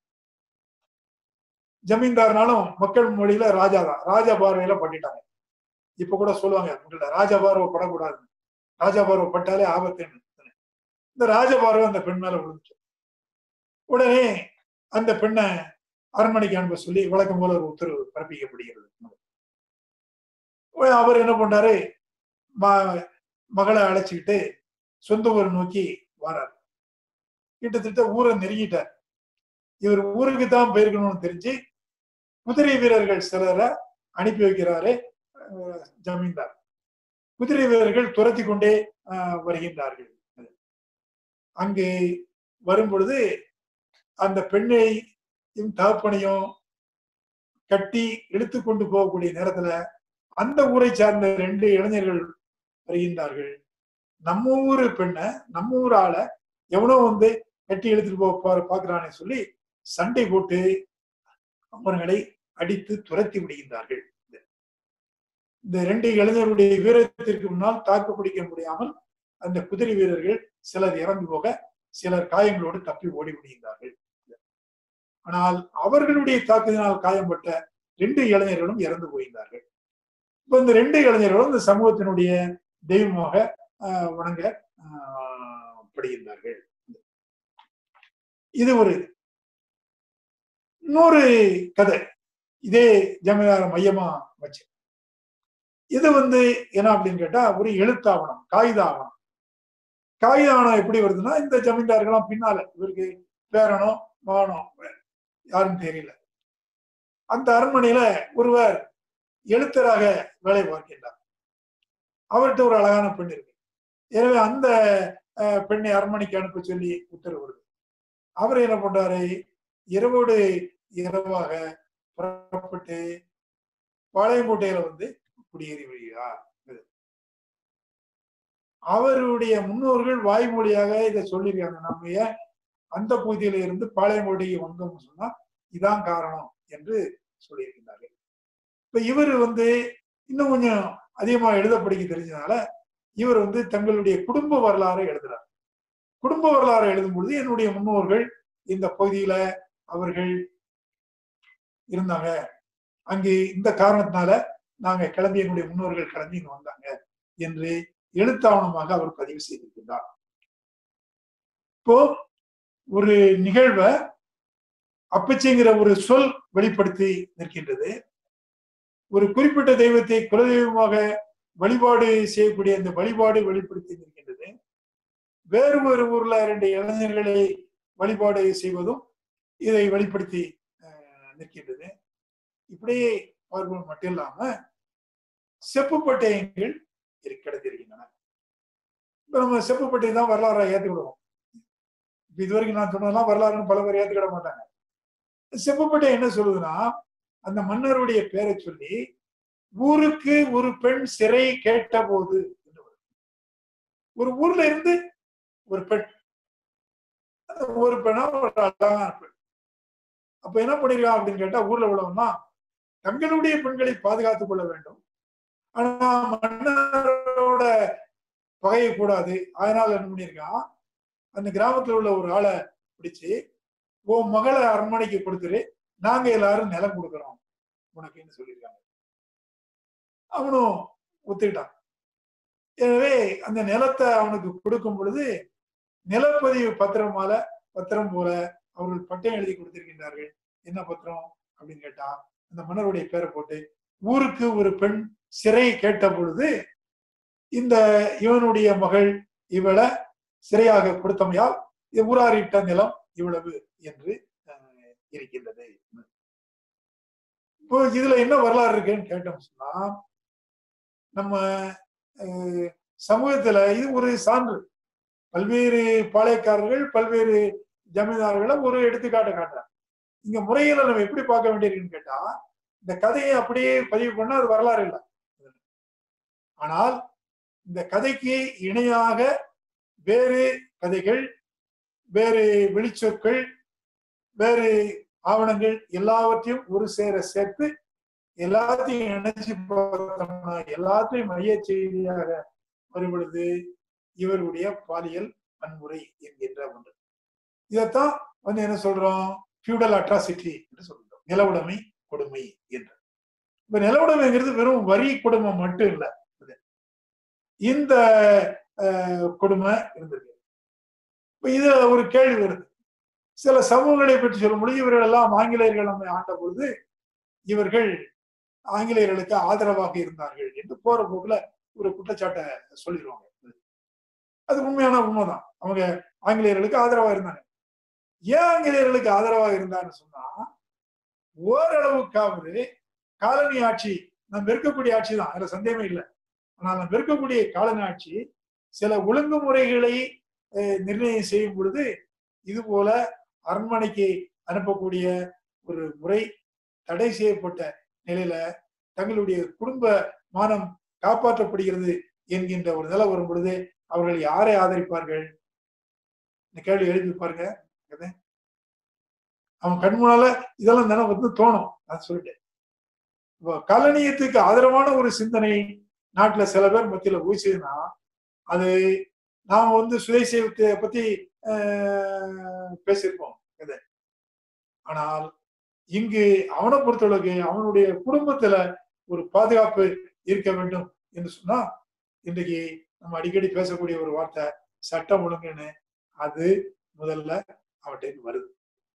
ஜமீன்தார்னாலும் மக்கள் மொழியில ராஜா தான் ராஜா பார்வையில பண்ணிட்டாங்க இப்ப கூட சொல்லுவாங்க உங்களை ராஜா பார்வை படக்கூடாது ராஜா பார்வை பட்டாலே ஆபத்துன்னு இந்த ராஜ பார்வை அந்த பெண் மேல விழுந்துச்சு உடனே அந்த பெண்ணை அரண்மனைக்கு அனுப்ப சொல்லி வழக்கம் போல ஒரு உத்தரவு பிறப்பிக்கப்படுகிறது உடனே அவர் என்ன பண்ணாரு ம- மகளை அழைச்சிக்கிட்டு சொந்த ஊரை நோக்கி வரார் கிட்டத்தட்ட ஊரை நெருங்கிட்டார் இவர் ஊருக்கு தான் போயிருக்கணும்னு தெரிஞ்சு குதிரை வீரர்கள் சிலரை அனுப்பி வைக்கிறாரு அஹ், ஜமீன்தார் குதிரை வீரர்கள் துரத்தி கொண்டே அஹ், வருகின்றார்கள் அங்கு வரும் பொழுது அந்த பெண்ணையும் தகப்பனையும் கட்டி இழுத்து கொண்டு போகக்கூடிய நேரத்துல அந்த ஊரை சார்ந்த ரெண்டு இளைஞர்கள் வருகின்றார்கள் நம்ம ஊரு பெண்ணை நம்ம ஊர் ஆளை எவனோ வந்து கட்டி இழுத்துட்டு போக போற பாக்குறானே சொல்லி சண்டை போட்டு அவர்களை அடித்து துரத்தி விடுகின்றார்கள் இந்த ரெண்டு இளைஞருடைய வீரத்திற்கு முன்னால் தாக்கு பிடிக்க முடியாமல் அந்த குதிரை வீரர்கள் சிலர் இறந்து போக சிலர் காயங்களோடு தப்பி ஓடி விடுகின்றார்கள் ஆனால் அவர்களுடைய தாக்குதலினால் காயம்பட்ட ரெண்டு இளைஞர்களும் இறந்து போகின்றார்கள் இப்ப இந்த ரெண்டு இளைஞர்களும் இந்த சமூகத்தினுடைய தெய்வமாக ஆஹ், வணங்க ஆஹ், படுகின்றார்கள் இது ஒரு இது. இன்னொரு கதை இதே ஜமீதார மையமா வச்சு இது வந்து என்ன அப்படின்னு கேட்டா ஒரு எழுத்தாவணம் காகித ஆவணம் காகித ஆவணம் எப்படி வருதுன்னா இந்த ஜமீன்தார்கள்லாம் பின்னால இவருக்கு பேரனோ மகனோ யாரும் தெரியல அந்த அரண்மனையில ஒருவர் எழுத்தராக வேலை பார்க்கின்றார் அவர்கிட்ட ஒரு அழகான பெண் இருக்கு எனவே அந்த அஹ், பெண்ணை அரண்மனைக்கு அனுப்ப சொல்லி உத்தரவு வருது அவர் என்ன பண்றாரு இரவோடு இரவாக புறப்பட்டு பாளையங்கோட்டையில வந்து குடியேறி வருகிறார் அவருடைய முன்னோர்கள் வாய்மொழியாக இதை சொல்லியிருக்காங்க நம்ம ஏன் அந்த பகுதியில இருந்து பாளையங்கோட்டைக்கு வந்தோம்னு சொன்னா இதான் காரணம் என்று சொல்லியிருக்கிறார்கள் இப்ப இவர் வந்து இன்னும் கொஞ்சம் அதிகமா எழுத படிக்க தெரிஞ்சதுனால இவர் வந்து தங்களுடைய குடும்ப வரலாறை எழுதுறார் குடும்ப வரலாறு எழுதும் பொழுது என்னுடைய முன்னோர்கள் இந்த பகுதியில அவர்கள் இருந்தாங்க அங்கே இந்த காரணத்தினால நாங்க கிளம்பி எங்களுடைய முன்னோர்கள் கிளம்பி இங்க வந்தாங்க என்று எழுத்தாவணமாக அவர் பதிவு செய்திருக்கின்றார் இப்போ ஒரு நிகழ்வை அப்பச்சிங்கிற ஒரு சொல் வெளிப்படுத்தி நிற்கின்றது ஒரு குறிப்பிட்ட தெய்வத்தை குலதெய்வமாக வழிபாடு செய்யக்கூடிய அந்த வழிபாடு வெளிப்படுத்தி நிற்கின்றது வேறு ஒரு ஊர்ல ரெண்டு இளைஞர்களை வழிபாடு செய்வதும் இதை வெளிப்படுத்தி அஹ், நிற்கின்றது இப்படியே பார்ப்பது மட்டும் இல்லாம செப்பு பட்டயங்கள் இரு- கிடைத்திருக்கின்றன இப்ப நம்ம செப்பு பட்டை தான் வரலாறு ஏற்றி விடுவோம் இப்ப இது வரைக்கும் நான் சொன்னதெல்லாம் வரலாறுன்னு பல பேர் ஏத்துக்கிட மாட்டாங்க செப்பு பட்டயம் என்ன சொல்லுதுன்னா அந்த மன்னருடைய பேரை சொல்லி ஊருக்கு ஒரு பெண் சிறை கேட்ட போது என்று வருது. ஒரு ஊர்ல இருந்து ஒரு பெண் அந்த ஒரு பெண்ணா ஒரு அழகான பெண் அப்ப என்ன பண்ணிருக்கான் அப்படின்னு கேட்டா ஊர்ல உள்ளவன்னா தங்களுடைய பெண்களை பாதுகாத்துக் கொள்ள வேண்டும் ஆனா மன்னரோட பகைய கூடாது அதனால என்ன பண்ணிருக்கான் அந்த கிராமத்துல உள்ள ஒரு ஆளை பிடிச்சு உன் மகளை அரண்மனைக்கு கொடுத்துரு நாங்க எல்லாரும் நிலம் கொடுக்குறோம் உனக்குன்னு சொல்லியிருக்காங்க அவனும் ஒத்துக்கிட்டான் எனவே அந்த நிலத்தை அவனுக்கு கொடுக்கும் பொழுது நிலப்பதிவு பத்திரமால பத்திரம் போல அவர்கள் பட்டயம் எழுதி கொடுத்திருக்கின்றார்கள் என்ன பத்திரம் அப்படின்னு கேட்டா அந்த மன்னருடைய பேரை போட்டு ஊருக்கு ஒரு பெண் சிறை கேட்ட பொழுது இந்த இவனுடைய மகள் இவளை சிறையாக கொடுத்தமையால் ஊராரிட்ட நிலம் இவ்வளவு என்று அஹ், இருக்கின்றது இப்போ இதுல என்ன வரலாறு இருக்குன்னு கேட்டோம் சொன்னா நம்ம அஹ், சமூகத்துல இது ஒரு சான்று பல்வேறு பாளையக்காரர்கள் பல்வேறு ஜமீன்தார்களை ஒரு எடுத்துக்காட்டு காட்டுறாங்க இங்க முறையில நம்ம எப்படி பார்க்க வேண்டியிருக்குன்னு கேட்டா இந்த கதையை அப்படியே பதிவு பண்ணா அது வரலாறு இல்லை ஆனால் இந்த கதைக்கு இணையாக வேறு கதைகள் வேறு வெளிச்சொற்கள் வேறு ஆவணங்கள் எல்லாவற்றையும் ஒரு சேர சேர்த்து எல்லாத்தையும் இணைச்சு பார்த்தோம்னா எல்லாத்தையும் மைய செய்தியாக வரும் பொழுது இவருடைய பாலியல் வன்முறை என்கின்ற ஒன்று இதைத்தான் வந்து என்ன சொல்றோம் ஃபியூடல் அட்ராசிட்டி என்று சொல்றோம் நிலவுடைமை கொடுமை என்று இப்ப நிலவுடைமைங்கிறது வெறும் வரி கொடுமை மட்டும் இல்லை இந்த அஹ், கொடுமை இருந்திருக்கு இப்ப இதுல ஒரு கேள்வி வருது சில சமூகங்களை பற்றி சொல்லும் பொழுது இவர்கள் எல்லாம் ஆங்கிலேயர்கள் நம்மை ஆண்ட பொழுது இவர்கள் ஆங்கிலேயர்களுக்கு ஆதரவாக இருந்தார்கள் என்று போற போக்குல ஒரு குற்றச்சாட்டை சொல்லிடுவாங்க அது உண்மையான உண்மைதான் அவங்க ஆங்கிலேயர்களுக்கு ஆதரவா இருந்தாங்க ஏன் ஆங்கிலேயர்களுக்கு ஆதரவாக இருந்தான்னு சொன்னா ஓரளவுக்காவது காலனி ஆட்சி நம்ம இருக்கக்கூடிய ஆட்சி தான் அதுல சந்தேகமே இல்லை ஆனால் நம்ம இருக்கக்கூடிய காலனி ஆட்சி சில ஒழுங்குமுறைகளை அஹ், நிர்ணயம் செய்யும் பொழுது இது போல அரண்மனைக்கு அனுப்பக்கூடிய ஒரு முறை தடை செய்யப்பட்ட நிலையில தங்களுடைய குடும்ப மானம் காப்பாற்றப்படுகிறது என்கின்ற ஒரு நிலை வரும் பொழுது அவர்கள் யாரை ஆதரிப்பார்கள் இந்த கேள்வி எழுப்பி பாருங்க கதை. அவன் கண் முன்னால இதெல்லாம் தானே வந்து தோணும் நான் சொல்லிட்டேன் இப்போ கலனியத்துக்கு ஆதரவான ஒரு சிந்தனை நாட்டுல சில பேர் மத்தியில ஊசிதுன்னா அது நாம வந்து சுயசேவத்தை பத்தி ஆஹ், பேசியிருப்போம் இதை ஆனால் இங்கு அவனை பொறுத்தளவுக்கு அவனுடைய குடும்பத்துல ஒரு பாதுகாப்பு இருக்க வேண்டும் என்று சொன்னா இன்றைக்கு நம்ம அடிக்கடி பேசக்கூடிய ஒரு வார்த்தை சட்டம் ஒழுங்குன்னு அது முதல்ல அவன்கிட்ட வருது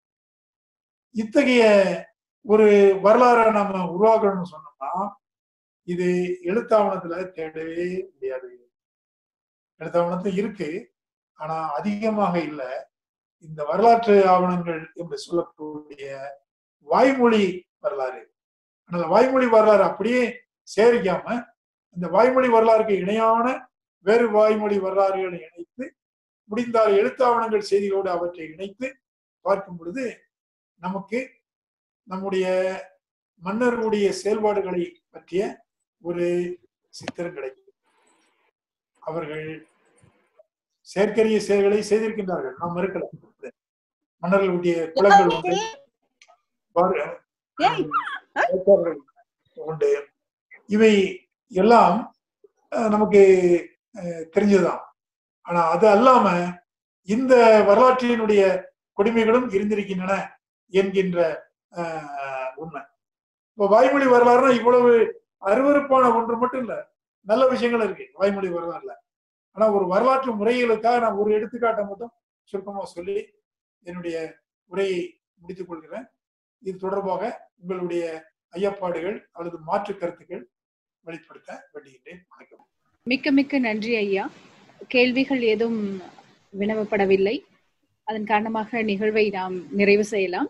இத்தகைய ஒரு வரலாறை நம்ம உருவாக்கணும்னு சொன்னோம்னா இது எழுத்தாவணத்துல தேடவே முடியாது எழுத்தாவணத்துல இருக்கு ஆனா அதிகமாக இல்லை இந்த வரலாற்று ஆவணங்கள் என்று சொல்லக்கூடிய வாய்மொழி வரலாறு அந்த வாய்மொழி வரலாறு அப்படியே சேரிக்காம இந்த வாய்மொழி வரலாறுக்கு இணையான வேறு வாய்மொழி வரலாறுகளை இணைத்து முடிந்தால் எழுத்தாவணங்கள் செய்திகளோடு அவற்றை இணைத்து பார்க்கும் பொழுது நமக்கு நம்முடைய மன்னர்களுடைய செயல்பாடுகளை பற்றிய ஒரு சித்திரம் கிடைக்கும் அவர்கள் செயற்கரிய செயல்களை செய்திருக்கின்றார்கள் நாம் மறுக்கல மன்னர்களுடைய குலங்கள் உண்டு பாரு- வேட்பாளர்கள் உண்டு இவை எல்லாம் அஹ், நமக்கு அஹ், தெரிஞ்சதுதான் ஆனா அது அல்லாம இந்த வரலாற்றினுடைய கொடுமைகளும் இருந்திருக்கின்றன என்கின்ற அஹ், உண்மை இப்போ வாய்மொழி வரலாறுனா இவ்வளவு அருவருப்பான ஒன்று மட்டும் இல்ல நல்ல விஷயங்கள் இருக்கு வாய்மொழி வரலாறுல ஆனா ஒரு வரலாற்று முறைகளுக்காக நான் ஒரு எடுத்துக்காட்டை மட்டும் சுருக்கமா சொல்லி என்னுடைய உரையை முடித்துக் கொள்கிறேன் இது தொடர்பாக உங்களுடைய ஐயப்பாடுகள் அல்லது மாற்று கருத்துக்கள் வெளிப்படுத்த வேண்டுகின்றேன் வணக்கம் மிக்க மிக்க நன்றி ஐயா கேள்விகள் ஏதும் வினவப்படவில்லை அதன் காரணமாக நிகழ்வை நாம் நிறைவு செய்யலாம்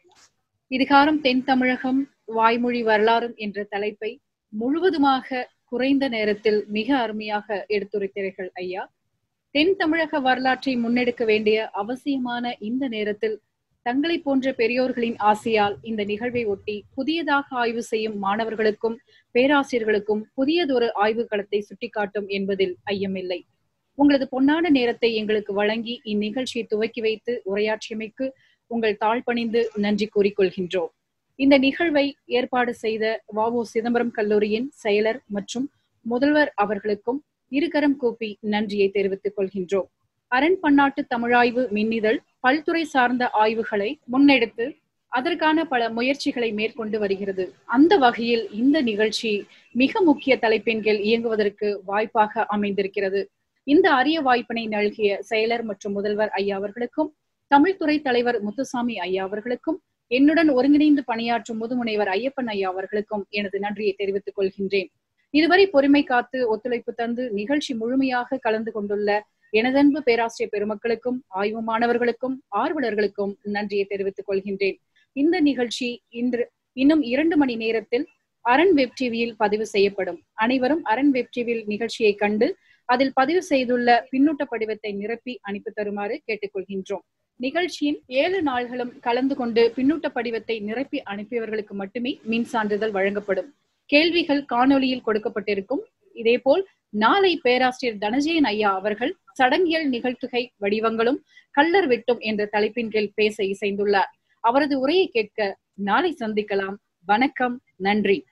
இதுகாரம் தென் தமிழகம் வாய்மொழி வரலாறும் என்ற தலைப்பை முழுவதுமாக குறைந்த நேரத்தில் மிக அருமையாக எடுத்துரைத்தீர்கள் ஐயா தென் தமிழக வரலாற்றை முன்னெடுக்க வேண்டிய அவசியமான இந்த நேரத்தில் தங்களை போன்ற பெரியோர்களின் ஆசையால் இந்த நிகழ்வை ஒட்டி புதியதாக ஆய்வு செய்யும் மாணவர்களுக்கும் பேராசிரியர்களுக்கும் புதியதொரு ஆய்வு களத்தை சுட்டிக்காட்டும் என்பதில் ஐயமில்லை உங்களது பொன்னான நேரத்தை எங்களுக்கு வழங்கி இந்நிகழ்ச்சியை துவக்கி வைத்து உரையாற்றியமைக்கு உங்கள் தாழ்பணிந்து நன்றி கூறிக்கொள்கின்றோம் இந்த நிகழ்வை ஏற்பாடு செய்த வஉ சிதம்பரம் கல்லூரியின் செயலர் மற்றும் முதல்வர் அவர்களுக்கும் இருகரம் கூப்பி நன்றியை தெரிவித்துக் கொள்கின்றோம் அரண் பன்னாட்டு தமிழாய்வு மின்னிதழ் பல்துறை சார்ந்த ஆய்வுகளை முன்னெடுத்து அதற்கான பல முயற்சிகளை மேற்கொண்டு வருகிறது அந்த வகையில் இந்த நிகழ்ச்சி மிக முக்கிய தலைப்பின் கீழ் இயங்குவதற்கு வாய்ப்பாக அமைந்திருக்கிறது இந்த அரிய வாய்ப்பினை நல்கிய செயலர் மற்றும் முதல்வர் ஐயா அவர்களுக்கும் தமிழ்துறை தலைவர் முத்துசாமி ஐயா அவர்களுக்கும் என்னுடன் ஒருங்கிணைந்து பணியாற்றும் முதுமுனைவர் ஐயப்பன் ஐயா அவர்களுக்கும் எனது நன்றியை தெரிவித்துக் கொள்கின்றேன் இதுவரை பொறுமை காத்து ஒத்துழைப்பு தந்து நிகழ்ச்சி முழுமையாக கலந்து கொண்டுள்ள எனதன்பு பேராசிரியர் பெருமக்களுக்கும் ஆய்வு மாணவர்களுக்கும் ஆர்வலர்களுக்கும் நன்றியை தெரிவித்துக் கொள்கின்றேன் இந்த நிகழ்ச்சி இன்று இன்னும் இரண்டு மணி நேரத்தில் அரண் வெப் டிவியில் பதிவு செய்யப்படும் அனைவரும் அரண் வெப் டிவியில் நிகழ்ச்சியை கண்டு அதில் பதிவு செய்துள்ள பின்னூட்ட படிவத்தை நிரப்பி அனுப்பி தருமாறு கேட்டுக்கொள்கின்றோம் நிகழ்ச்சியின் ஏழு நாள்களும் கலந்து கொண்டு பின்னூட்ட படிவத்தை நிரப்பி அனுப்பியவர்களுக்கு மட்டுமே மின் சான்றிதழ் வழங்கப்படும் கேள்விகள் காணொலியில் கொடுக்கப்பட்டிருக்கும் இதேபோல் நாளை பேராசிரியர் தனஜயன் ஐயா அவர்கள் சடங்கியல் நிகழ்த்துகை வடிவங்களும் கள்ளர் வெட்டும் என்ற தலைப்பின் கீழ் பேச இசைந்துள்ளார் அவரது உரையை கேட்க நாளை சந்திக்கலாம் வணக்கம் நன்றி